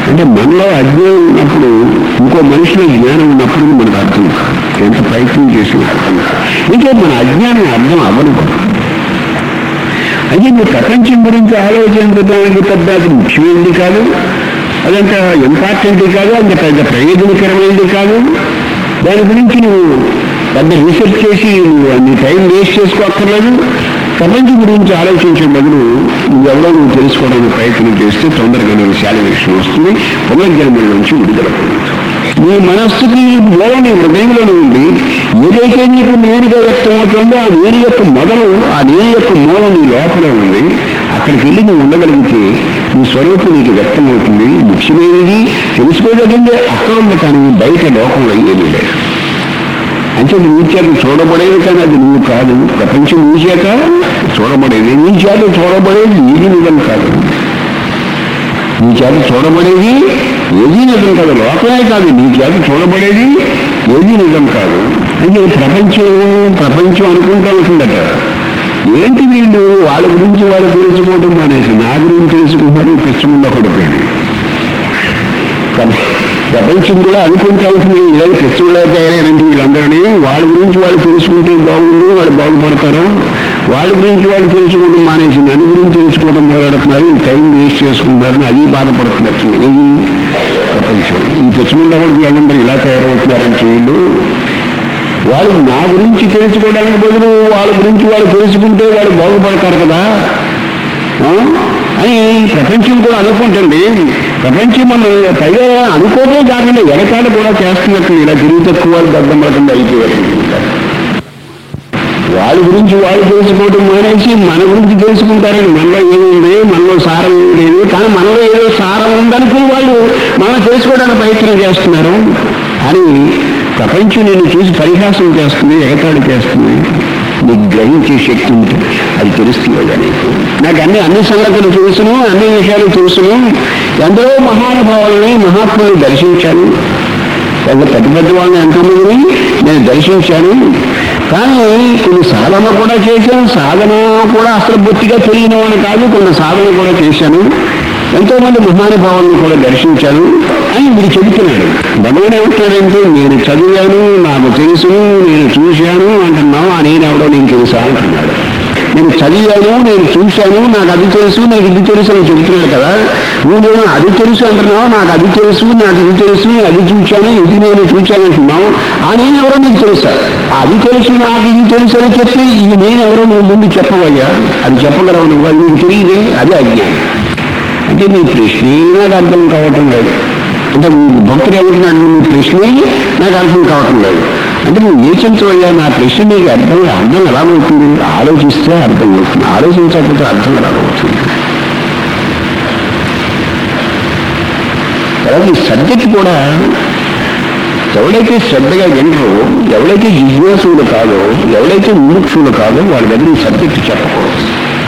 అంటే మనలో అజ్ఞానం ఉన్నప్పుడు ఇంకో మనిషిలో జ్ఞానం ఉన్నప్పుడు మనకు అర్థం కాదు ఎంత ప్రయత్నం చేసినా అర్థం కాదు ఇంకా మన అజ్ఞానం అర్థం అవ్వను కూడా. అయితే మీ ప్రపంచం గురించి ఆలోచించడానికి పెద్ద అది ముఖ్యమైనది కాదు అదంత ఇంపార్టెంట్ కాదు అంత పెద్ద ప్రయోజనకరమైనది కాదు దాని గురించి నువ్వు పెద్ద రీసెర్చ్ చేసి నువ్వు నీ టైం వేస్ట్ చేసుకోక్కర్లేదు ప్రపంచం గురించి ఆలోచించే బదులు నువ్వెవరో నువ్వు తెలుసుకోవడానికి ప్రయత్నం చేస్తే తొందరగా నేను శాలివేషన్ వస్తుంది పునర్జన్మల నుంచి విడుదల పొందుతావు నీ మనస్సుకి మూల నీ హృదయంలో ఉండి ఏదైతే నీకు నేరుగా వ్యక్తమవుతుందో ఆ నేరు యొక్క మొదలు ఆ నేరు యొక్క మూల నీ లోపల ఉంది అక్కడికి వెళ్ళి నువ్వు ఉండగలిగితే నీ స్వరూపం నీకు వ్యక్తమవుతుంది ముఖ్యమైనది తెలుసుకోదగిందే అక్కడ ఉంది కానీ బయట లోకంలో ఏమీ లేదు అంటే నీ చేత చూడబడేది కానీ అది నువ్వు కాదు ప్రపంచం నీ చేత చూడబడేది నీ చేత చూడబడేది నీది నిజం కాదు నీ చేత చూడబడేది ఏది నిజం కాదు లోకమే కాదు నీ చేత చూడబడేది ఏది నిజం కాదు అంటే ప్రపంచం ప్రపంచం అనుకుంటా ఉంటుందట ఏంటి వీళ్ళు వాళ్ళ గురించి వాళ్ళు తెలుసుకోవడం మానేసి నా గురించి తెలుసుకుంటారు పిచ్చముండ ఒకటి ప్రపంచం కూడా అనుకుంటా ఉంటుంది ఏదో పిచ్చముళ్ళ తయారైనంటే వీళ్ళందరినీ వాళ్ళ గురించి వాళ్ళు తెలుసుకుంటే బాగుంది వాళ్ళు బాగుపడతారు వాళ్ళ గురించి వాళ్ళు తెలుసుకోవడం మానేసి నన్ను గురించి తెలుసుకోవడం మొదలెడుతున్నారు ఈ టైం వేస్ట్ చేసుకుంటున్నారని అది బాధపడుతున్నట్టు ఇది ప్రపంచం ఈ పిచ్చముండ కూడా వీళ్ళందరూ ఇలా తయారవుతున్నారని వీళ్ళు వాళ్ళు నా గురించి తెలుసుకోవడానికి బదులు వాళ్ళ గురించి వాళ్ళు తెలుసుకుంటే వాళ్ళు బాగుపడతారు కదా ఆ? అని ప్రపంచం కూడా అనుకుంటుంది ప్రపంచం మనం పైగా అనుకోవడం కాకుండా వెనకాల కూడా చేస్తున్నట్టు ఇలా తిరిగి తక్కువ వాళ్ళు దద్దమ్మల కింద అయిపోయారు వాళ్ళ గురించి వాళ్ళు తెలుసుకోవడం మానేసి మన గురించి తెలుసుకుంటారని మనలో ఏముంది మనలో సారం ఏమి లేదు కానీ మనలో ఏదో సారం ఉందనుకుని వాళ్ళు మనం తెలుసుకోవడానికి ప్రయత్నం చేస్తున్నారు అని ప్రపంచం నేను చూసి పరిహాసం చేస్తుంది ఎగతాళి చేస్తుంది నీకు గ్రహించే శక్తి ఉంది అది తెలుస్తుంది నీకు నాకు అన్ని అన్ని సంగతులు తెలుసును అన్ని విషయాలు తెలుసును ఎందరో మహానుభావులని మహాత్ముల్ని దర్శించాను పెద్ద పెద్ద పెద్ద వాళ్ళని ఎంతోమందిని నేను దర్శించాను కానీ కొన్ని సాధన కూడా చేశాను సాధన కూడా అసలు బొత్తిగా తెలియని వాడిని కాదు కొన్ని సాధన కూడా చేశాను ఎంతో మంది మహానుభావులను కూడా దర్శించాను అని మీరు చెబుతున్నాడు భగవాన్ ఏమంటాడంటే నేను చదివాను నాకు తెలుసును నేను చూశాను అంటున్నావు ఆ నేను ఎవడో నేను తెలుసా అంటున్నాడు నేను చదివాను నేను చూశాను నాకు అది తెలుసు నాకు ఇది తెలుసు అని చెబుతున్నాడు కదా నువ్వేమో అది తెలుసు అంటున్నావు నాకు అది తెలుసు నాకు ఇది తెలుసు అది చూశాను ఇది నేను చూశాను అంటున్నావు ఆ నేను ఎవరో నీకు తెలుసా అది తెలుసు నాకు ఇది తెలుసు అని చెప్పి ఇది నేను ఎవరో నువ్వు ముందు చెప్పవయ్యా అది చెప్పగలవు నువ్వు అది నీకు తెలియదే అది అజ్ఞానం అంటే నీ ప్రశ్నే నాకు అర్థం కావటం లేదు అంటే మీ భక్తులు ఏమంటున్నాడు నీ ప్రశ్నే నాకు అర్థం కావటం లేదు అంటే నువ్వు యోచించవయ్యా నా ప్రశ్న నీకు అర్థం అర్థం ఎలా అవుతుంది ఆలోచిస్తే అర్థం అవుతుంది ఆలోచించకపోతే అర్థం ఎలా అవుతుంది తర్వాత ఈ సబ్జెక్ట్ కూడా ఎవడైతే శ్రద్ధగా వినరో ఎవడైతే జిజ్ఞాసులు కాదో ఎవడైతే ముముక్షులు కాదో వాళ్ళ దగ్గర ఈ సబ్జెక్ట్ చెప్పకూడదు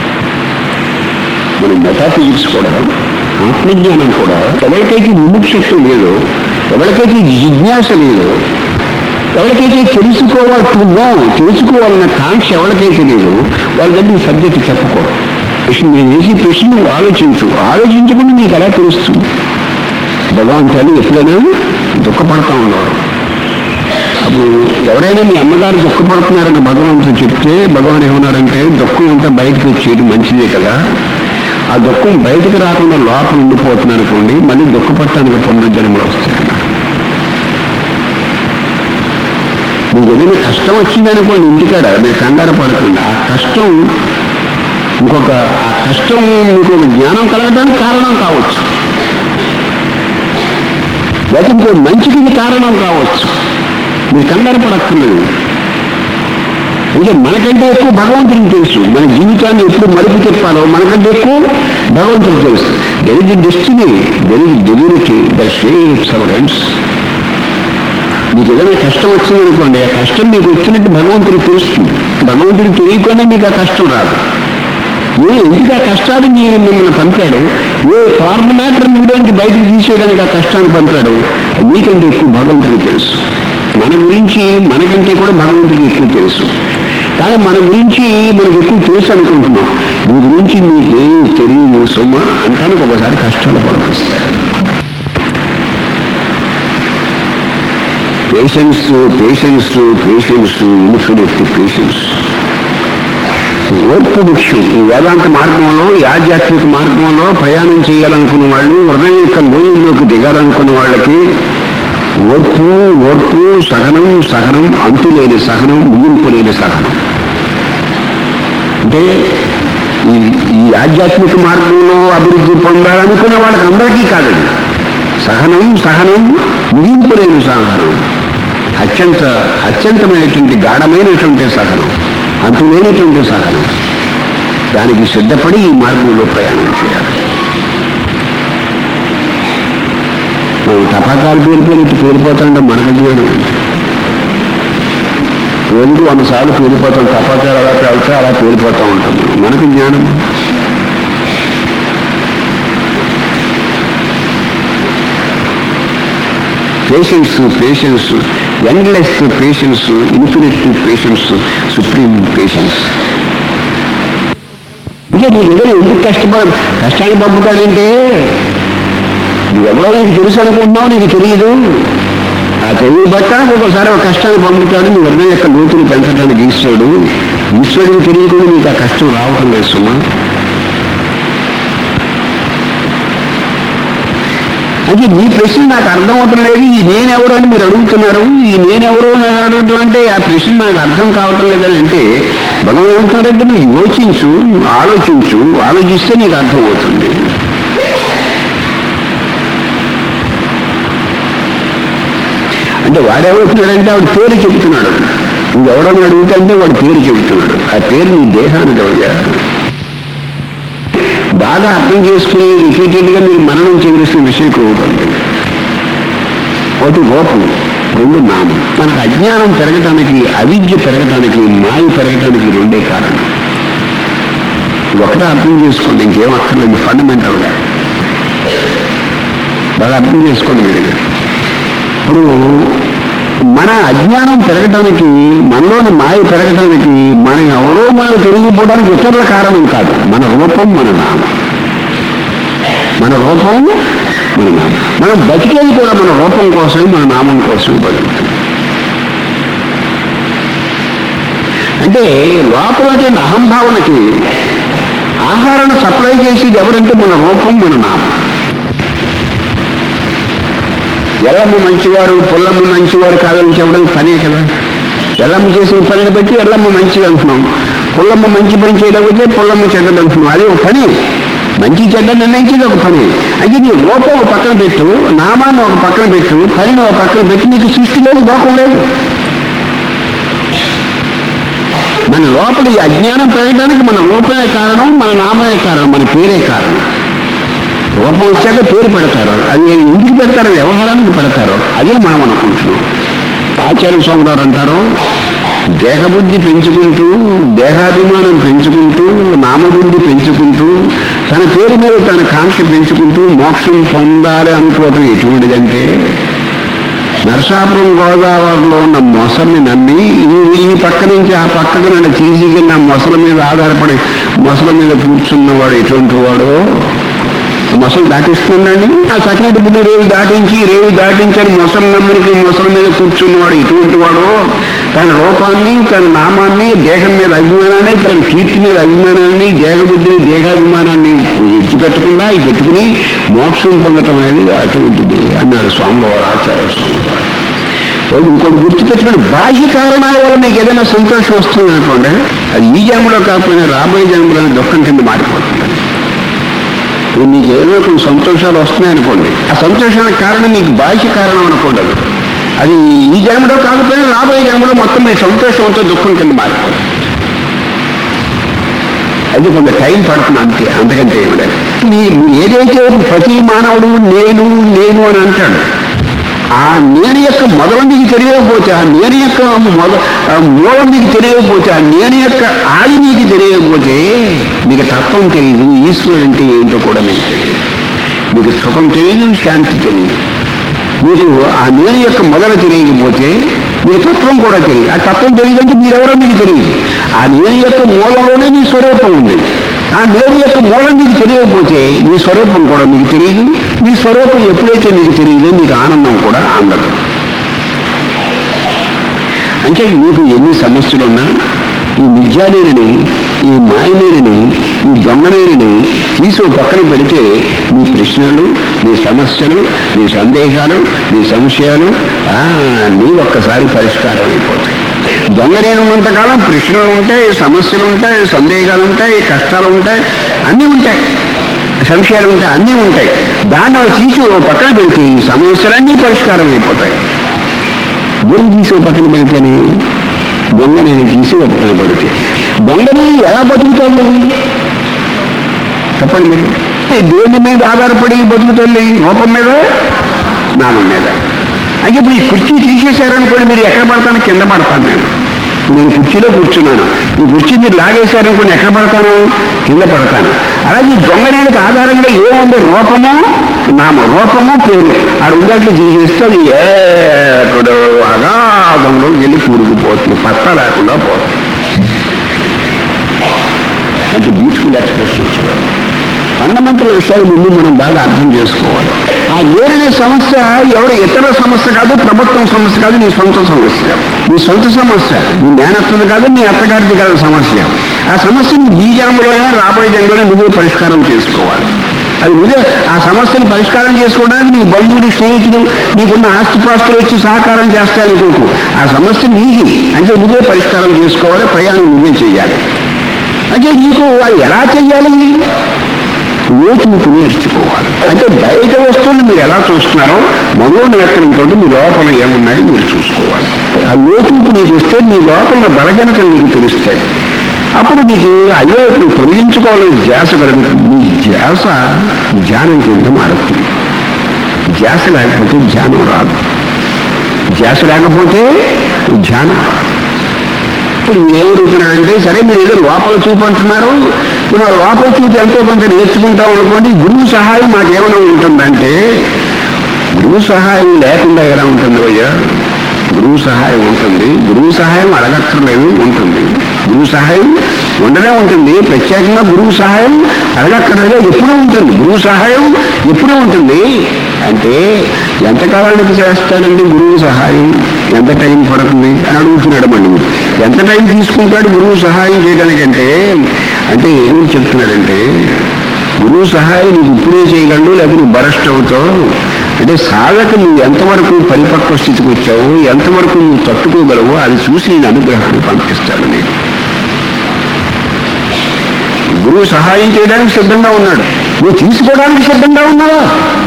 మన మెటాఫిజిక్స్ కూడా ఆత్మజ్ఞానం కూడా ఎవరికైతే విముక్షత్వం లేదో ఎవరికైతే జిజ్ఞాస లేదో ఎవరికైతే తెలుసుకోవాల్సిందో తెలుసుకోవాలన్న కాంక్ష ఎవరికైతే లేదో వాళ్ళ దగ్గర ఈ సబ్జెక్ట్ చెప్పకూడదు ప్రశ్న నేను వేసి ప్రశ్న నువ్వు ఆలోచించు ఆలోచించకుండా నీకు ఎలా తెలుస్తుంది భగవంతుడు ఎప్పుడైనా దుఃఖపడతా ఉన్నాడు అప్పుడు ఎవరైనా మీ అమ్మగారు దుఃఖపడుతున్నారని భగవంతుడు చెప్తే భగవాన్ ఏమన్నారంటే దుఃఖం అంతా బయటకు వచ్చేది మంచిదే కదా ఆ దుఃఖం బయటకు రాకుండా లోపల ఉండిపోతుంది అనుకోండి మళ్ళీ దుఃఖపడటానికి పునర్జన్మలు వస్తాయి మీకు ఏదైనా కష్టం వచ్చిందనుకోండి ఇంటికాడ మీరు కంగారు పడకుండా ఆ కష్టం ఇంకొక ఆ కష్టం మీకు ఒక జ్ఞానం కలగడానికి కారణం కావచ్చు లేకపోతే ఇంకో మంచికి ఇది కారణం కావచ్చు మీరు కంగారు పడక్కర్లేదు అంటే మనకంటే ఎక్కువ భగవంతుడికి తెలుసు మన జీవితాన్ని ఎప్పుడు మలుపు చెప్పాలో మనకంటే ఎక్కువ భగవంతుడికి తెలుసు there is destiny there is delivery the shapes our ends మీకు ఏదైనా కష్టం వచ్చింది అనుకోండి ఆ కష్టం మీకు వచ్చినట్టు భగవంతుడికి తెలుస్తుంది భగవంతుడికి తెలియకుండా మీకు ఆ కష్టం రాదు ఏ ఎందుకు ఆ కష్టాలు మీరు మిమ్మల్ని పంపాడు ఏ ఫార్ములాటర్ మీలోంచి బయటకు తీసేయడానికి ఆ కష్టాన్ని పంపాడు మీకంటే ఎక్కువ భగవంతుడికి తెలుసు మన గురించి మనకంటే కూడా భగవంతుడికి ఎక్కువ తెలుసు కానీ మన గురించి మనకు ఎక్కువ తెలుసు అనుకుంటున్నాం మీ గురించి మీకేం తెలియదు సుమ అంటానికి ఒకసారి కష్టాలు పడిపిస్తాయి patience patience patience infinite patience ఓర్పు ముఖ్యం ఈ వేదాంత మార్గంలో ఈ ఆధ్యాత్మిక మార్గంలో ప్రయాణం చేయాలనుకున్న వాళ్ళు హృదయం యొక్క లోయల్లోకి దిగాలనుకున్న వాళ్ళకి ఓర్పు ఓర్పు సహనం సహనం అంతులేని సహనం ముగింపు లేని సహనం అంటే ఈ ఈ ఆధ్యాత్మిక మార్గంలో అభివృద్ధి పొందాలనుకునే వాళ్ళకి అందరికీ కాదండి సహనం సహనం ముగింపు లేని సహనం అత్యంత అత్యంతమైనటువంటి గాఢమైనటువంటి సహనం అంతులేనటువంటి సహనం దానికి సిద్ధపడి ఈ మార్గంలో ప్రయాణం చేయాలి మనం తపాకాలు పేరుపోయినట్టు పేరిపోతాంటే మనకు జ్ఞానం రోజుకు వంద సార్లు పేరిపోతాం తపాకాలు అలా పేలితే అలా పేరిపోతూ ఉంటాం మనకు జ్ఞానం patience patience endless patience infinite patience supreme patience ఇంకా నీకు ఎవరు ఎందుకు కష్టపడ కష్టాన్ని పంపుతాడంటే నువ్వెవరో నీకు తెలుసు అనుకుంటున్నావు నీకు తెలియదు ఆ తెలివి బట్ట ఒకసారి ఒక కష్టాన్ని పంపుతాడు నీ హృదయం యొక్క లోతులు పెంచడానికి ఈశ్వరుడు ఈశ్వరుడికి తెలియకుండా నీకు ఆ కష్టం రావటం లేదు సుమా అంటే మీ ప్రశ్న నాకు అర్థం అవటం లేదు ఈ నేనెవరు అని మీరు అడుగుతున్నారు ఈ నేనెవరు అని అడగటం అంటే ఆ ప్రశ్న నాకు అర్థం కావటం లేదని అంటే భగవాన్ ఏమంటారంటే నువ్వు యోచించు నువ్వు ఆలోచించు ఆలోచిస్తే నీకు అర్థం అవుతుంది అంటే వాడేమవుతున్నాడంటే ఆవిడ పేరు చెబుతున్నాడు నువ్వెవడని అడుగుతుంటే వాడు పేరు చెబుతున్నాడు ఆ పేరు నీ దేహానికి అవయ్యా బాగా అర్థం చేసుకుని రిపీటెడ్గా మీరు మననం చేయవలసిన విషయం అవుతుంది ఒకటి రూపం రెండు నామం మనకు అజ్ఞానం పెరగటానికి అవిద్య పెరగటానికి మాయ పెరగటానికి రెండే కారణం ఒకటే అర్థం చేసుకోండి ఇంకేం అక్కర్లేదు ఫండమెంటల్గా బాగా అర్థం చేసుకోండి మీరు ఇప్పుడు మన అజ్ఞానం పెరగటానికి మనలోని మాయ పెరగటానికి మన ఎవరో మనం తెలియకపోవడానికి ఇతరుల కారణం కాదు మన రూపం మన నామం మన రూపం మన నామం మనం బతికేది కూడా మన రూపం కోసం మన నామం కోసం బతుకుతాం అంటే లోపల అహంభావనకి ఆహారాన్ని సప్లై చేసేది ఎవరంటే మన రూపం మన నామం ఎల్లమ్మ మంచివారు పుల్లమ్మ మంచివారు కాదని చెప్పడం పనే కదా ఎల్లమ్మ చేసిన పనిని బట్టి ఎల్లమ్మ మంచిది అంటున్నాం పుల్లమ్మ మంచి పని చేయలేకపోతే పుల్లమ్మ చెడ్డది అంటున్నాం అది ఒక పని మంచి చెడ్డ నిర్ణయించేది ఒక పని అయితే నీ లోపం ఒక పక్కన పెట్టు నామాన్ని ఒక పక్కన పెట్టు పనిని ఒక పక్కన పెట్టి నీకు సృష్టి లేదు లోపం లేదు మన లోపల ఈ అజ్ఞానం పెరగడానికి మన రూపమే కారణం మన నామమే కారణం మన పేరే కారణం రూపం వచ్చాక పేరు పెడతారు అది ఎందుకు పెడతారు వ్యవహారానికి పెడతారు అదే మనం అనుకుంటున్నాం ఆచార్య స్వామి గారు అంటారు దేహబుద్ధి పెంచుకుంటూ దేహాభిమానం పెంచుకుంటూ నామబుద్ధి పెంచుకుంటూ తన పేరు మీద తన కాంక్ష పెంచుకుంటూ మోక్షం పొందాలి అనుకోవటం ఎటువంటిదంటే నరసాపురం గోదావరిలో ఉన్న మొసల్ని నమ్మి ఈ ఈ పక్క నుంచి ఆ పక్కకు నన్ను తీసుకెళ్ళి ఆ మొసల మీద ఆధారపడి మొసల మీద కూర్చున్నవాడు ఎటువంటి వాడో మొసలు దాటిస్తుందండి ఆ సకినటి బుద్ధి రేవు దాటించి రేవు దాటించని మొసలు నమ్మనికి మొసల మీద కూర్చున్నవాడు ఎటువంటి వాడో తన రూపాన్ని తన నామాన్ని దేహం మీద అభిమానాన్ని తన కీర్తి మీద అభిమానాన్ని దేహబుద్ధిని దేహాభిమానాన్ని ఎత్తిపెట్టకుండా ఈ పెట్టుకుని మోక్షం పొందటం అనేది అటువంటిది అన్నాడు స్వామివారు ఆచార్య స్వామి వారు ఇంకోటి గుర్తుపెట్టుకుని బాహ్య కారణాల వల్ల మీకు ఏదైనా సంతోషం వస్తుంది అనుకోండి అది ఈ జన్మలో కాకపోయినా రాబోయే జన్మలో దుఃఖం కింద మారిపోతుంది ఇప్పుడు మీకు ఏదో కొన్ని సంతోషాలు వస్తున్నాయి అనుకోండి ఆ సంతోషానికి కారణం మీకు బాహ్య కారణం అనుకోండి అది. అది ఈ జన్మలో కాకపోయినా రాబోయే జన్మలో మొత్తం మీ సంతోషం అంతా దుఃఖం కింద మారిపోతుంది అది కొంత టైం పడుతుంది అంతే అంతకంటే ఏమి లేదు మీ మీ ఏదైతే ప్రతి మానవుడు నేను నేను అని అంటాడు ఆ నేను యొక్క మొదలు మీకు తెలియకపోతే ఆ నేను యొక్క మొద ఆ మూలం మీకు తెలియకపోతే ఆ నేను యొక్క ఆది మీకు తెలియకపోతే మీకు తత్వం తెలియదు ఈశ్వరుడు అంటే ఏంటో కూడా మీకు తెలియదు మీకు సుఖం తెలియదు శాంతి తెలియదు మీరు ఆ నేను యొక్క మొదలు తెలియకపోతే మీ తత్వం కూడా తెలియదు ఆ తత్వం తెలియదంటే మీరెవరో మీకు తెలియదు ఆ నేను యొక్క మూలంలోనే మీ స్వరూపం ఉంది ఆ నేను యొక్క మూలం మీకు తెలియకపోతే మీ స్వరూపం కూడా మీకు తెలియదు మీ స్వరూపం ఎప్పుడైతే మీకు తెలియదో మీకు ఆనందం కూడా అందదు అంటే నీకు ఎన్ని సమస్యలున్నా ఈ విద్యాలేనిని ఈ మాయలేనిని ఈ దొంగలేనిని తీసి ఓ పక్కన పెడితే నీ ప్రశ్నలు నీ సమస్యలు నీ సందేహాలు నీ సంశయాలు ఆ, నీ ఒక్కసారి పరిష్కారం అయిపోతాయి దొంగలేని ఉన్నంతకాలం ప్రశ్నలు ఉంటాయి సమస్యలు ఉంటాయి సందేహాలు ఉంటాయి కష్టాలు ఉంటాయి అన్నీ ఉంటాయి సంశయాలు ఉంటాయి అన్నీ ఉంటాయి దాన్ని అవి తీసి ఓ పక్కన పెడితే ఈ సమస్యలన్నీ పరిష్కారం అయిపోతాయి దొంగ తీసి ఓ పక్కన పెడితేనే దొంగ నేను తీసి ఓ పక్కన పెడితే దొంగని ఎలా బతుకుతుంది చెప్పండి మీరు ఏ దేని మీద ఆధారపడి బతుకుతుంది రూపం మీద నామం మీద అయితే ఇప్పుడు ఈ కుర్చీ తీసేశారనుకోండి మీరు ఎక్కడ పడతాను కింద పడతాను నేను నేను కుర్చీలో కూర్చున్నాను ఈ కుర్చీ మీరు లాగేశారనుకోండి ఎక్కడ పడతాను కింద పడతాను అలాగే ఈ దొంగనేలకు ఆధారంగా ఏముంది రూపము నామ రూపము పేరు ఆ రెండంట్లు తీసేస్తే అది ఎక్కడో అగాధంలో వెళ్ళి కూరుకుపోతుంది పత్త లేకుండా పోతుంది అంటే బ్యూటిఫుల్ ఎక్స్ప్రెషన్ ఫండమెంటల్ విషయాలు ముందు మనం బాగా అర్థం చేసుకోవాలి ఆ ఏరిన సమస్య ఎవరు ఇతర సమస్య కాదు ప్రభుత్వం సమస్య కాదు నీ సొంత సమస్య నీ సొంత సమస్య నీ మేనత్తుది కాదు నీ అత్తగారిది కాదు సమస్య ఆ సమస్యను ఈ జన్మలోనే రాబోయే జన్మలో నువ్వే పరిష్కారం చేసుకోవాలి అది నువ్వే ఆ సమస్యను పరిష్కారం చేసుకోవడానికి నీ బంధువులు స్నేహితులు నీకున్న ఆస్తిపాస్తులు వచ్చి సహకారం చేస్తాయనుకోకు ఆ సమస్య నీది అంటే నువ్వే పరిష్కారం చేసుకోవాలి ప్రయాణం నువ్వే చేయాలి అంటే నీకు అది ఎలా చెయ్యాలి లోతుకు నేర్చుకోవాలి అంటే బయట వస్తువులు మీరు ఎలా చూస్తున్నారో మనోనేత్రంతో మీ లోపల ఏమున్నాయో మీరు చూసుకోవాలి ఆ లోతుకు నీకు వస్తే మీ లోపల బలజనకలు మీకు తెలుస్తాయి అప్పుడు నీకు అయ్యో నువ్వు తొలగించుకోవాలని ధ్యాస కలుగుతుంది నీ ధ్యాస ధ్యానం కింద మారుతుంది ధ్యాస లేకపోతే ధ్యానం రాదు ధ్యాస లేకపోతే ధ్యానం రాదు. ఇప్పుడు ఏమడుగుతున్నారంటే సరే మీరు ఏదో లోపల చూపు అంటున్నారు ఇప్పుడు ఆ లోపల చూపు ఎంతో కొంత నేర్చుకుంటాం అనుకోండి గురువు సహాయం మాకేమైనా ఉంటుందంటే గురువు సహాయం లేకుండా ఎలా ఉంటుంది అయ్యా గురువు సహాయం ఉంటుంది గురువు సహాయం అడగక్కర్లేదు ఉంటుంది గురువు సహాయం ఉండనే ఉంటుంది ప్రత్యేకంగా గురువు సహాయం అడగక్కర్లేదు ఎప్పుడూ ఉంటుంది గురువు సహాయం ఎప్పుడూ ఉంటుంది అంటే ఎంతకాలానికి చేస్తాడండి గురువు సహాయం ఎంత టైం పడుతుంది అని అడుగుతున్నాడు మళ్ళీ ఎంత టైం తీసుకుంటాడు గురువు సహాయం చేయడానికంటే అంటే ఏం చెప్తున్నాడంటే గురువు సహాయం నీకు ఇప్పుడే చేయగలడు లేకపోతే నువ్వు బరస్ట్ అవుతావు అంటే సాధక నువ్వు ఎంతవరకు పరిపక్వ స్థితికి వచ్చావు ఎంతవరకు నువ్వు తట్టుకోగలవో అది చూసి నేను అనుగ్రహాన్ని పంపిస్తాను నేను గురువు సహాయం చేయడానికి సిద్ధంగా ఉన్నాడు నువ్వు తీసుకోవడానికి సిద్ధంగా ఉన్నావా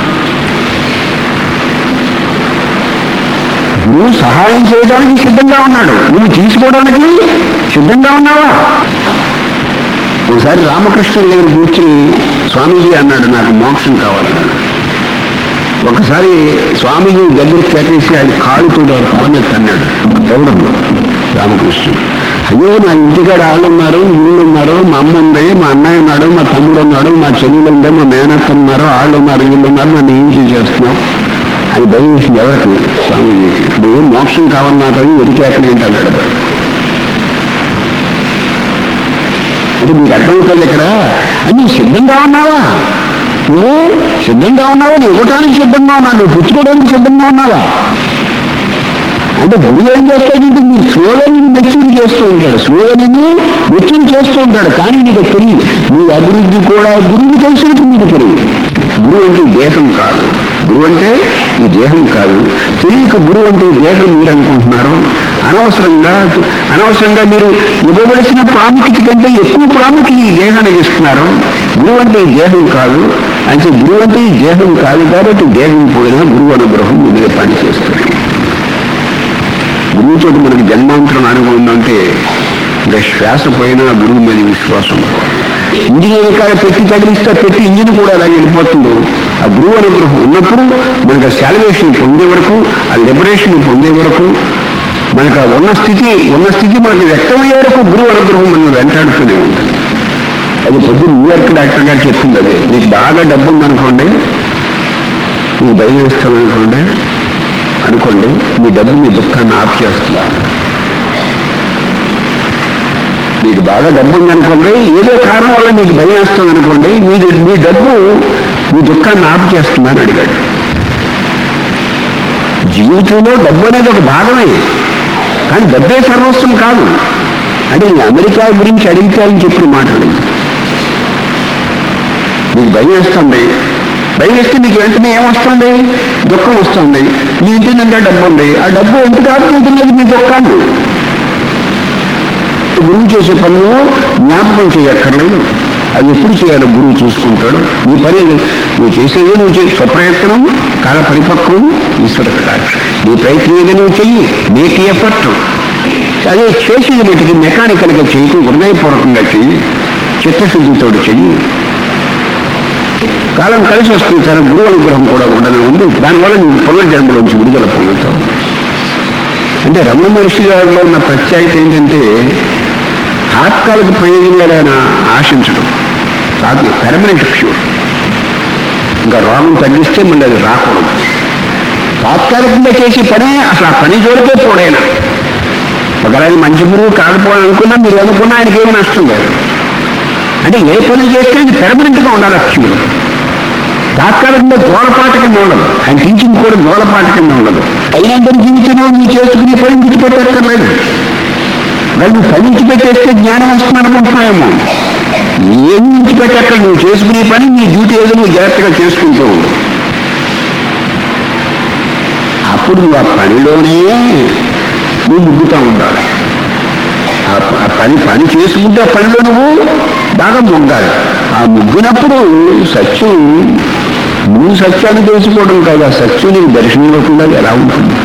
నువ్వు సహాయం చేయడానికి సిద్ధంగా ఉన్నాడు నువ్వు తీసుకోవడానికి సిద్ధంగా ఉన్నావా ఒకసారి రామకృష్ణుడి దగ్గర కూర్చుని స్వామీజీ అన్నాడు నాకు మోక్షం కావాలన్నాడు ఒకసారి స్వామీజీ దగ్గరికి కట్టేసి ఆయన కాలుతో కాలు అన్నాడు ఎవడు రామకృష్ణుడు అయ్యో నా ఇంటికాడ వాళ్ళు ఉన్నారు వీళ్ళు ఉన్నారు మా అమ్మ ఉంది మా అన్నయ్య ఉన్నాడు మా తమ్ముడు ఉన్నాడు మా చెల్లెలు ఉంది మా మేనత్త ఉన్నారు వాళ్ళు ఉన్నారు వీళ్ళు ఉన్నారు నన్ను ఏం చేసేస్తున్నావు అది భయం వేసింది ఎవరికి స్వామీజీకి ఇప్పుడు ఏం మోక్షం కావాలి నాకు అది ఎరికేకనే అన్నాడు అంటే మీకు అర్థమవుతుంది ఇక్కడ అది నువ్వు సిద్ధంగా ఉన్నావా నువ్వు సిద్ధంగా ఉన్నావా నువ్వు ఇవ్వటానికి సిద్ధంగా ఉన్నావు నువ్వు పుచ్చుకోవడానికి సిద్ధంగా ఉన్నావా అంటే గురువు ఏం చేస్తాడంటే నీ స్లోగన్ మెచ్యూరి చేస్తూ ఉంటాడు స్లోగన్ మెచ్యూరి చేస్తూ ఉంటాడు కానీ నీకు తెలియదు నీ అభివృద్ధి కూడా గురువు తెలిసినట్టు నీకు తెలియదు గురువు అంటే దేహం కాదు గురువు అంటే ఈ దేహం కాదు తెలియక గురువు అంటే ఈ దేహం మీరు అనుకుంటున్నారు అనవసరంగా అనవసరంగా మీరు ఇవ్వవలసిన ప్రాముఖ్యత కంటే ఎక్కువ ప్రాముఖ్యత ఈ దేహానికి ఇస్తున్నారు గురువు అంటే ఈ దేహం కాదు అంటే గురువు అంటే ఈ దేహం కాదు కాబట్టి దేహం పోయినా గురువు అనుగ్రహం ముందుగా పనిచేస్తుంది గురువుతో మనకి జన్మాంతరం అనుభవం అంటే ఇంకా శ్వాస పోయినా గురువు మీద విశ్వాసం ఇంజిన్ వెనకాల పెట్టి తగిలిస్తే పెట్టి ఇంజిన్ కూడా అలా వెళ్ళిపోతుందో ఆ గురువు అనుగ్రహం ఉన్నప్పుడు మనకు శాలివేషన్ పొందే వరకు ఆ లిబరేషన్ పొందే వరకు మనకు ఆ ఉన్న స్థితి ఉన్న స్థితి మనకు వ్యక్తమయ్యే వరకు గురువు అనుగ్రహం మనం వెంటాడుతూనే ఉంటుంది అది పొద్దున్న న్యూయార్క్ డాక్టర్ గారు చెప్తుంది అదే మీకు బాగా డబ్బు ఉందనుకోండి మీకు భయం వేస్తాం అనుకోండి అనుకోండి మీ డబ్బు మీ దుఃఖాన్ని ఆఫ్ చేస్తున్నారు మీకు బాగా డబ్బు ఉందనుకోండి ఏదో కారణం వల్ల మీకు భయం వేస్తుంది అనుకోండి మీ మీ డబ్బు మీ దుఃఖాన్ని ఆపు చేస్తుందని అడిగాడు జీవితంలో డబ్బు అనేది ఒక భాగమే కానీ డబ్బే సర్వస్వం కాదు అంటే నేను అమెరికా గురించి అడిగితే అని చెప్పిన మాటలు మీకు భయం వేస్తుంది భయం వేస్తే మీకు వెంటనే ఏమొస్తుంది దుఃఖం వస్తుంది మీ ఇంటి నిండా డబ్బు ఉంది ఆ డబ్బు ఎంత ఆపుకుంటున్నది మీ దుఃఖాన్ని గురువు చేసే పనులు జ్ఞాపకం చేయక్కర్లేదు అది ఎప్పుడు చేయాలో గురువు చూసుకుంటాడు నీ పని నువ్వు చేసేది నువ్వు చే స్వప్రయత్నం కాల పరిపక్వం ఈశ్వర కటాక్ష నీ ప్రయత్నం ఏదో నువ్వు చెయ్యి మేక్ ఎఫర్ట్ అదే చేసేది మటుకి మెకానికల్గా చేయకు హృదయపూర్వకంగా చెయ్యి చిత్తశుద్ధితో చెయ్యి కాలం కలిసి వస్తుంది సార్ గురువు అనుగ్రహం కూడా ఉండనే ఉంది దానివల్ల నువ్వు పునర్జన్మలోంచి విడుదల పొందుతావు అంటే రమణ మహర్షి గారిలో ఉన్న ప్రత్యేకత ఏంటంటే తాత్కాలిక ప్రయోజనాలైన ఆశించడం కాదు పెర్మనెంట్ క్యూర్ ఇంకా రోగం తగ్గిస్తే మళ్ళీ అది రాకూడదు తాత్కాలికంగా చేసే పనే అసలు ఆ పని జోలికే పోడైనా ఒకవేళ మంచి గురువు కాకపోవాలనుకున్నా మీరు అనుకున్నా ఆయనకి ఏమి నష్టం లేదు అంటే ఏ పని చేస్తే అది పెర్మనెంట్గా ఉండాలి క్యూర్ తాత్కాలికంగా గోడపాట కింద ఉండదు ఆయన టీచింగ్ కూడా గోడపాట కింద ఉండదు అయినందరి జీవితంలో మీరు చేసుకునే పని విడిచిపెట్టక్కర్లేదు వాళ్ళు పని విడిచిపెట్టేస్తే జ్ఞానం వస్తుంది అనుకుంటున్నాయేమో ఏం విడిచిపెట్టక్కడ నువ్వు చేసుకునే పని నీ డ్యూటీ ఏదో నువ్వు జాగ్రత్తగా చేసుకుంటూ ఉండు అప్పుడు నువ్వు ఆ పనిలోనే నువ్వు ముగ్గుతూ ఉండాలి ఆ ప- ఆ పని పని చేసుకుంటే ఆ పనిలో నువ్వు బాగా మొగ్గాలి ఆ ముగ్గునప్పుడు సత్యం నువ్వు సత్యాన్ని తెలుసుకోవడం కాదు ఆ సత్యం నీకు దర్శనం ఇవ్వకుండా ఎలా ఉంటుంది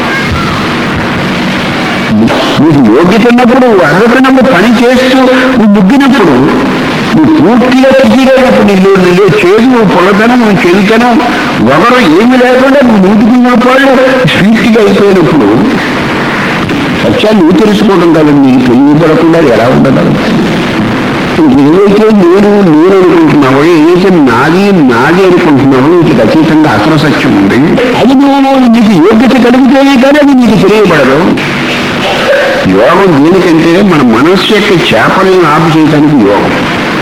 నీకు యోగ్యత ఉన్నప్పుడు అర్హత ఉన్నప్పుడు పని చేస్తూ నువ్వు ముగ్గినప్పుడు నువ్వు పూర్తిగా తిరిగినప్పుడు నీళ్ళు నీళ్ళు చేదు పొలతనం చెడుతనం ఒకరు ఏమి లేకుండా నువ్వు నూటికి మూడు పాళ్ళు స్వీట్గా అయిపోయినప్పుడు సత్యాన్ని నువ్వు తెలుసుకోవడం కాదండి నీకు తెలియబడకుండా అది ఎలా ఉండగలుగుతుంది ఏదైతే నేను నేను అనుకుంటున్నావో ఏదైతే నాది నాది అనుకుంటున్నావో నీకు అతీతంగా అసలు సత్యం ఉంది అది నువ్వు నీకు యోగ్యత కలిగితేనే కానీ అది నీకు తెలియబడదు యోగం దేనికంటే మన మనస్సు యొక్క చేపలను ఆపు చేయడానికి యోగం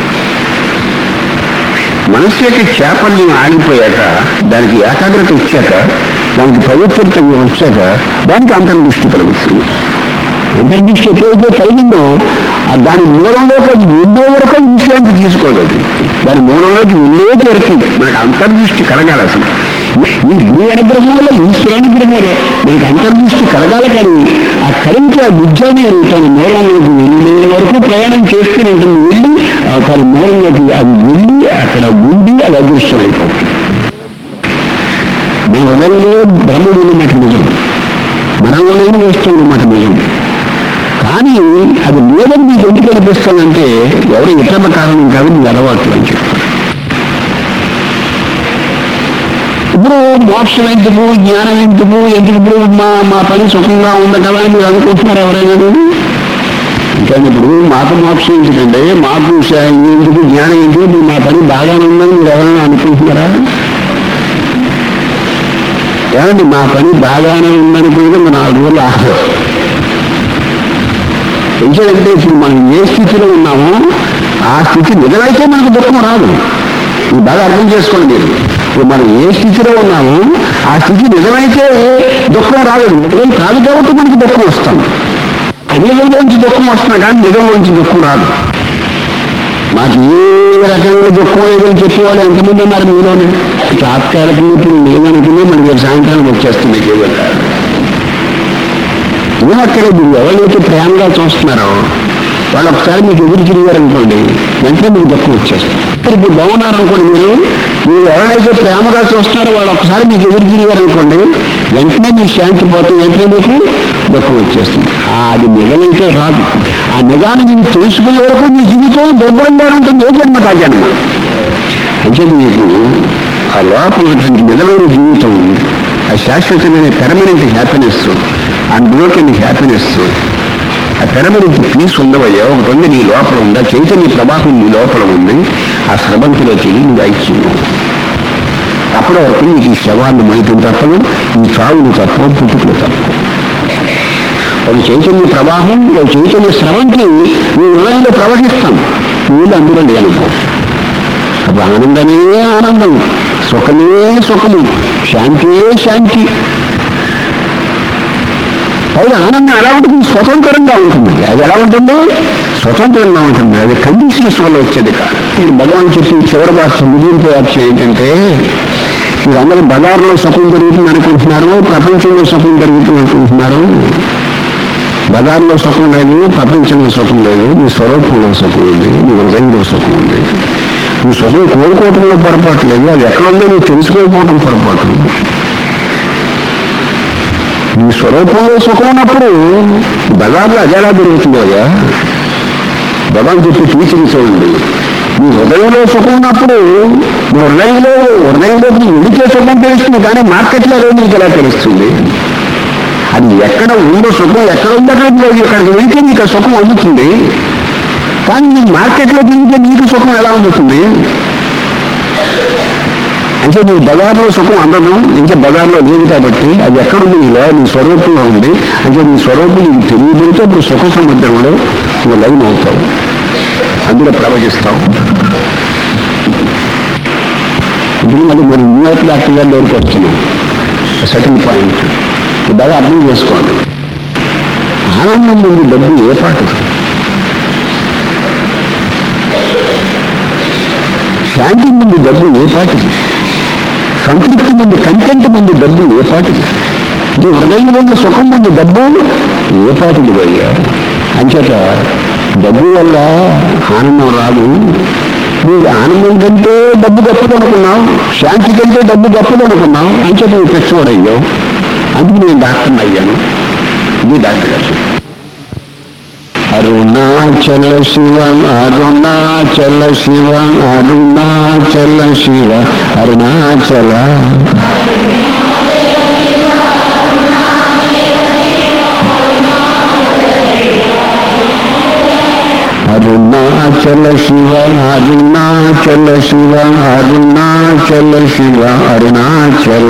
మనస్సు యొక్క చేపల్ని ఆగిపోయాక దానికి ఏకాగ్రత వచ్చాక దానికి పవిత్రత వచ్చాక దానికి అంతర్దృష్టి కలుగుతుంది అంతర్దృష్టి ఎప్పుడైతే కలిగిందో ఆ దాని మూలంలోకి అది వెళ్ళే వరకు అది విశ్రాంతి తీసుకోలేదు దాని మూలంలోకి వెళ్ళే వరకు మనకు అంతర్దృష్టి కలగాలి అసలు ఈ గురి అనుగ్రహం వల్ల ఈశ్వరానుగ్రహమే మనకి అంతర్దృష్టి కలగాలి కానీ ఆ కలిగి ఆ బుద్ధాన్ని తన మూలంలోకి వెళ్ళే వరకు ప్రయాణం చేస్తూనే ఉంటుంది వెళ్ళి ఆ తన మూలంలోకి అది వెళ్ళి అక్కడ ఉండి అది అదృష్టం అయిపోతుంది మన హృదయంలో బ్రహ్ముడు ఉన్నమాట నిజం మన హృదయంలో వేస్తూ ఉన్నమాట నిజం కానీ అది లేదని మీకు ఎందుకు అనిపిస్తుందంటే ఎవరు ఇతరుల కారణం కాదు మీ అలవాట్లు అని చెప్తారు ఇప్పుడు మోక్షం ఎందుకు జ్ఞానం ఎందుకు ఎందుకు ఇప్పుడు మా మా పని సుఖంగా ఉంది కదా అని మీరు అనుకుంటున్నారు ఎవరైనా ఇంకా ఇప్పుడు మాకు మోక్షం ఎందుకంటే మాకు శ- ఎందుకు జ్ఞానం ఎందుకు ఇప్పుడు మా పని బాగానే ఉందని మీరు ఎవరైనా అనుకుంటున్నారా ఏమండి మా పని బాగానే ఉందనుకుంటే మన నాలుగు రోజులు ఆహ్లాదం ఎందుకంటే ఇప్పుడు మనం ఏ స్థితిలో ఉన్నామో ఆ స్థితి నిజమైతే మనకు దుఃఖం రాదు ఇది బాగా అర్థం చేసుకోండి మీరు ఇప్పుడు మనం ఏ స్థితిలో ఉన్నామో ఆ స్థితి నిజమైతే దుఃఖం రాదు నిజం కాదు కాబట్టి మనకి దుఃఖం వస్తుంది అనిజంలోంచి దుఃఖం వస్తున్నా కానీ నిజంలోంచి దుఃఖం రాదు మాకు ఏ రకంగా దుఃఖం లేదని చెప్పేవాళ్ళు ఎంతమంది ఉన్నారు మీలోనే తాత్కాలికంగా ఇప్పుడు లేదనుకునే మనకి రేపు సాయంకాలం వచ్చేస్తుంది కేవలం ఏమక్కడే మీరు ఎవరైతే ప్రేమగా చూస్తున్నారో వాళ్ళు ఒకసారి మీకు ఎదురు తిరిగారనుకోండి వెంటనే మీకు దుఃఖం వచ్చేస్తుంది ఇప్పుడు బాగున్నారనుకోండి మీరు మీరు ఎవరైతే ప్రేమగా చూస్తున్నారో వాళ్ళు ఒకసారి మీకు ఎదురు తిరిగారనుకోండి వెంటనే మీకు శాంతి పోతుంది వెంటనే మీకు దుఃఖం వచ్చేస్తుంది ఆ, అది నిజమైతే రాదు ఆ నిజాన్ని మీకు తెలుసుకునే వరకు మీ జీవితం దుర్భరంగా ఉంటుంది ఏ జన్మ కా జన్మ అంటే మీకు ఆ లోపల ఉన్నటువంటి నిజమైన జీవితం ఆ శాశ్వతమైన పెర్మనెంట్ హ్యాపీనెస్ అన్బ్రోకెన్ హ్యాపీనెస్ ఆ పెర్మనెంట్ పీస్ ఉండవయ్యా ఒకటి ఉంది నీ లోపల ఉంది ఆ చైతన్య ప్రవాహం నీ లోపల ఉంది ఆ స్రవంతిలో చెయ్యి నువ్వు ఐక్యం అప్పటి వరకు నీకు ఈ శవాన్ని మైతం తప్పదు ఈ చావులు తప్పవు పుట్టుకులు తప్పవు ఒక చైతన్య ప్రవాహం ఒక చైతన్య స్రవంతి నీ హృదయంలో ప్రవహిస్తాం నీళ్ళు అందులో లేను అప్పుడు ఆనందమే ఆనందం సుఖమే సుఖము శాంతియే శాంతి పైగా ఆనందం ఎలా ఉంటుంది స్వతంత్రంగా ఉంటుంది అది ఎలా ఉంటుంది స్వతంత్రంగా ఉంటుంది అది కండిషన్స్ వల్ల వచ్చేది కాదు ఇది భగవాన్ చెప్పి చివరి భాష ముగింపు వాక్యం ఏంటంటే మీరు అందరూ బజార్లో సుఖం జరుగుతుంది అనుకుంటున్నారు ప్రపంచంలో సుఖం జరుగుతుంది అనుకుంటున్నారు బజార్లో సుఖం లేదు ప్రపంచంలో సుఖం లేదు నీ స్వరూపంలో సుఖం ఉంది నీ హృదయంలో సుఖం ఉంది నీ సుఖం కోరుకోవటంలో పొరపాటు లేదు అది ఎక్కడ ఉందో నువ్వు తెలుసుకోకపోవడం పొరపాటు నీ స్వరూపంలో సుఖం ఉన్నప్పుడు బజార్లో అది ఎలా దొరుకుతుందో అయ్యా భగవాన్ చెప్పి టీచింగ్ చూడండి నీ హృదయంలో సుఖం ఉన్నప్పుడు నీ హృదయంలో హృదయంలో నీ ఉడికే సుఖం తెలుస్తుంది కానీ మార్కెట్లో అదే నీకు ఎలా తెలుస్తుంది అది ఎక్కడ ఉందో సుఖం ఎక్కడ ఉందో అక్కడ ఇక్కడికి వెళ్తే నీకు ఆ సుఖం అందుతుంది కానీ నీ మార్కెట్లో తిరిగితే నీకు సుఖం ఎలా అందుతుంది అంటే నీ బజార్లో సుఖం అందదు ఇంకా బజార్లో లేదు కాబట్టి అది ఎక్కడుంది నీలో నీ స్వరూపంలో ఉంది అంటే నీ స్వరూపం నీకు తెలియబడితే ఇప్పుడు సుఖ సముద్రంలో నువ్వు లైన్ అవుతావు అందులో ప్రవహిస్తావు ఇప్పుడు మళ్ళీ మనం న్యూయార్క్ డాక్టర్ గారి దగ్గరికి వస్తున్నాం సెకండ్ పాయింట్ ఇది బాగా అర్థం చేసుకోండి ఆనందం ముందు డబ్బు ఏ పాటు శాంతి ముందు డబ్బు ఏ పాటిది సంతృప్తి ముందు కంటెంట్ ముందు డబ్బు ఏ పాటిది నీ హృదయం ముందు సుఖం ముందు డబ్బు ఏ పాటిది పోయా అంచేత డబ్బు వల్ల ఆనందం రాదు నువ్వు ఆనందం కంటే డబ్బు గొప్పది అనుకున్నావు శాంతి కంటే డబ్బు గొప్పది అనుకున్నావు అంచేత నువ్వు పెట్టుకోడయ్యావు అందుకు నేను డాక్టర్ అయ్యాను ఇది డాక్టర్ గారు అరుణాచల శివ అరుణాచల శివ అరుణాచల శివ అరుణాచల అరుణాచల శివ అరుణాచల శివ అరుణాచల శివ అరుణాచల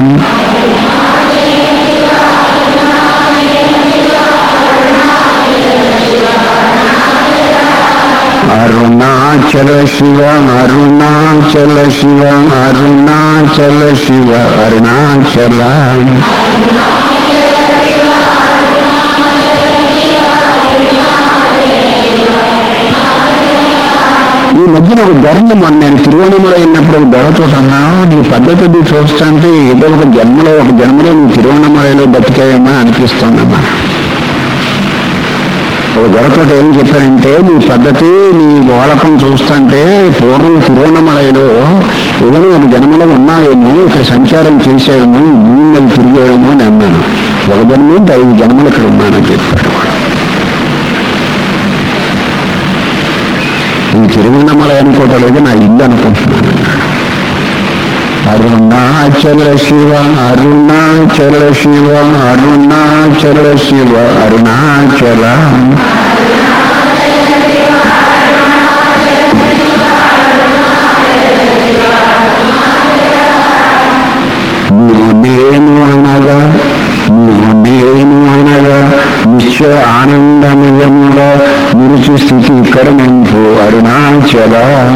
అరుణాచల శివ అరుణాచల శివ అరుణాచల శివ అరుణాచల ఈ మధ్యన ఒక ధరని మొన్న నేను తిరువణమలో అయినప్పుడు ఒక ధర చోట అన్నాను నీ పద్ధతి చూస్తుంటే ఏదో ఒక జన్మలో ఒక జన్మలో నువ్వు తిరువణమలలో బతికేయమా అనిపిస్తుందమ్మా ఒక దొరకట ఏం చెప్పారంటే నీ పద్ధతి నీ గోళకం చూస్తుంటే పూర్వం తిరువన్నమలైలో ఏదైనా ఒక జన్మలో ఉన్నాయేమో ఇక్కడ సంచారం చేసేయడము భూమి మీద తిరిగేయడము అని అన్నాను ఒక జన్మ అంటే ఐదు జన్మలు ఇక్కడ ఉన్నానని చెప్పాడు ఈ తిరువన్నమల అనుకోవటం లేదు నా ఇల్లు అనుకుంటున్నాను అరుణాచల శివ అరుణాచల శివ అరుణాచల శివ అరుణాచల నీవు నేను అనగా నీవు నేను అనగా నిత్య ఆనందమయముల నిరుచి స్థితి కరుణింపు అరుణాచల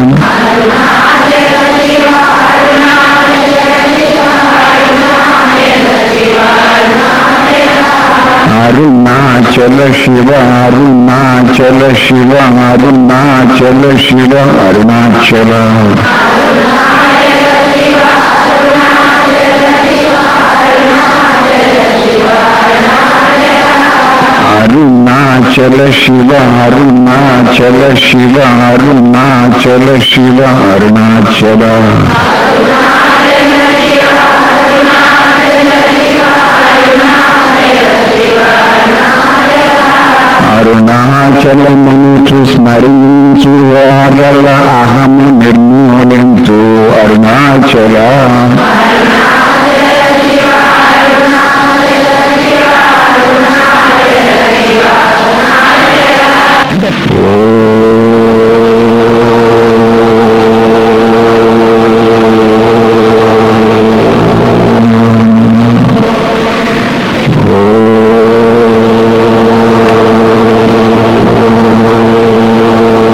అరుణాచల శివ అరుణాచల శివ అరుణాచల శివ అరుణాచల అరుణాచల శివ అరుణాచల శివ అరుణాచల శివ అరుణాచల అరుణాచలమును స్మరించు వారల అహము నిర్మూలించు అరుణాచల ఓ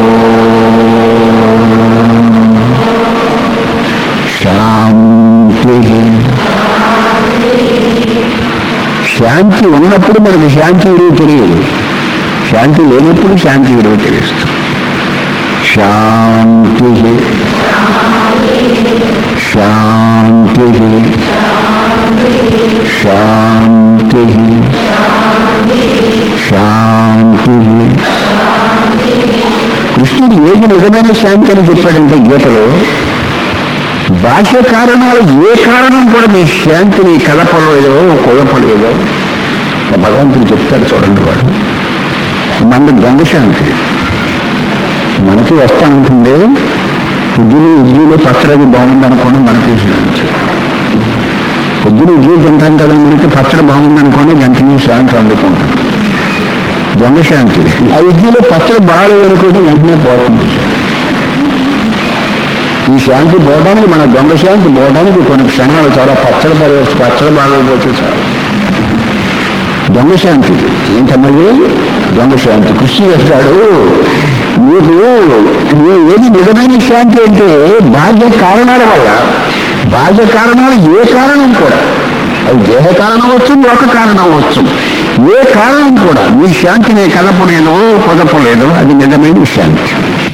శాంతి ఉన్నప్పుడు మనకి శాంతి విలువ తెలియదు శాంతి లేనప్పుడు శాంతి విలువ తెలుస్తుంది శాంతి శాంతి శాంతి శాంతి కృష్ణుడు ఏది నిజమైన శాంతి అని చెప్పాడంటే గీతలో బాహ్య కారణాలు ఏ కారణం కూడా మీ శాంతిని కలపలేదో కులపలేదో భగవంతుడు చెప్తాడు చూడండి వాడు మన గంగ శాంతి మనకి వస్తానంటుంది పొద్దున ఇడ్లీలో పచ్చడి బాగుందనుకోండి మనకి శాంతి పొద్దున ఇడ్లీ తింటాం కదా మనకి పచ్చడి బాగుందనుకోండి వెంటనే శాంతి అందుకుంటాం దొంగ శాంతి ఆ ఇడ్లీలో పచ్చడి బాగాలేదు అనుకుంటే వెంటనే పోతుంది ఈ శాంతి పోవడానికి మన దొంగ శాంతి పోవడానికి కొన్ని క్షణాలు చాలా పచ్చడి పడవచ్చు పచ్చడి బాగోకపోతే చాలు దొంగ శాంతి ఏంటన్నది దొంగ శాంతి కృషి చేస్తాడు నీకు నీ- ఏది నిజమైన శాంతి అంటే బాహ్య కారణాల వల్ల బాహ్య కారణాలు ఏ కారణం కూడా అది దేహ కారణం అవ్వచ్చు లోక కారణం అవ్వచ్చు ఏ కారణం కూడా నీ శాంతిని కలపలేదో కుదపలేదో అది నిజమైన శాంతి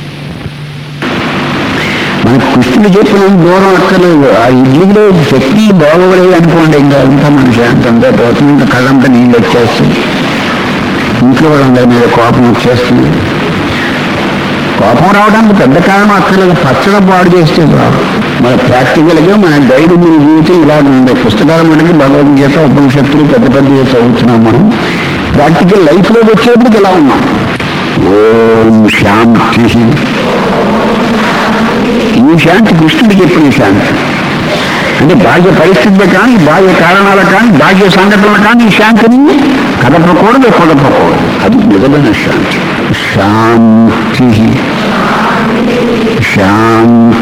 మన కృష్ణుడు చెప్పిన దూరం అక్కర్లేదు ఆ ఇడ్లీలో శక్తి బాగోలేదు అనుకోండి ఇంకా అంతా మన శాంతి అంతా పోతుంది ఇంకా కళ్ళంతా నీళ్ళు వచ్చేస్తుంది ఇంట్లో వాళ్ళందరి మీద కోపం వచ్చేస్తుంది కోపం రావడానికి పెద్ద కారణం అక్కర్లేదు పచ్చడి పాడు చేస్తే రాదు మన ప్రాక్టికల్గా మన గైడ్ మన జీవితం ఇలా ఉంది పుస్తకాలు మనకి భగవద్గీత ఉపనిషత్తులు పెద్ద పెద్ద చదువుతున్నాం మనం ప్రాక్టికల్ లైఫ్లోకి వచ్చేప్పటికి ఇలా ఉన్నాం ఓం శాంతి ఈ శాంతి కృష్ణుడికి చెప్పిన శాంతి అంటే బాహ్య పరిస్థితులు కానీ బాహ్య కారణాలు కానీ బాహ్య సంఘటనలు కానీ ఈ శాంతిని కదపకూడదు కొదపకూడదు అది నిజమైన శాంతి శాంతి శాంతి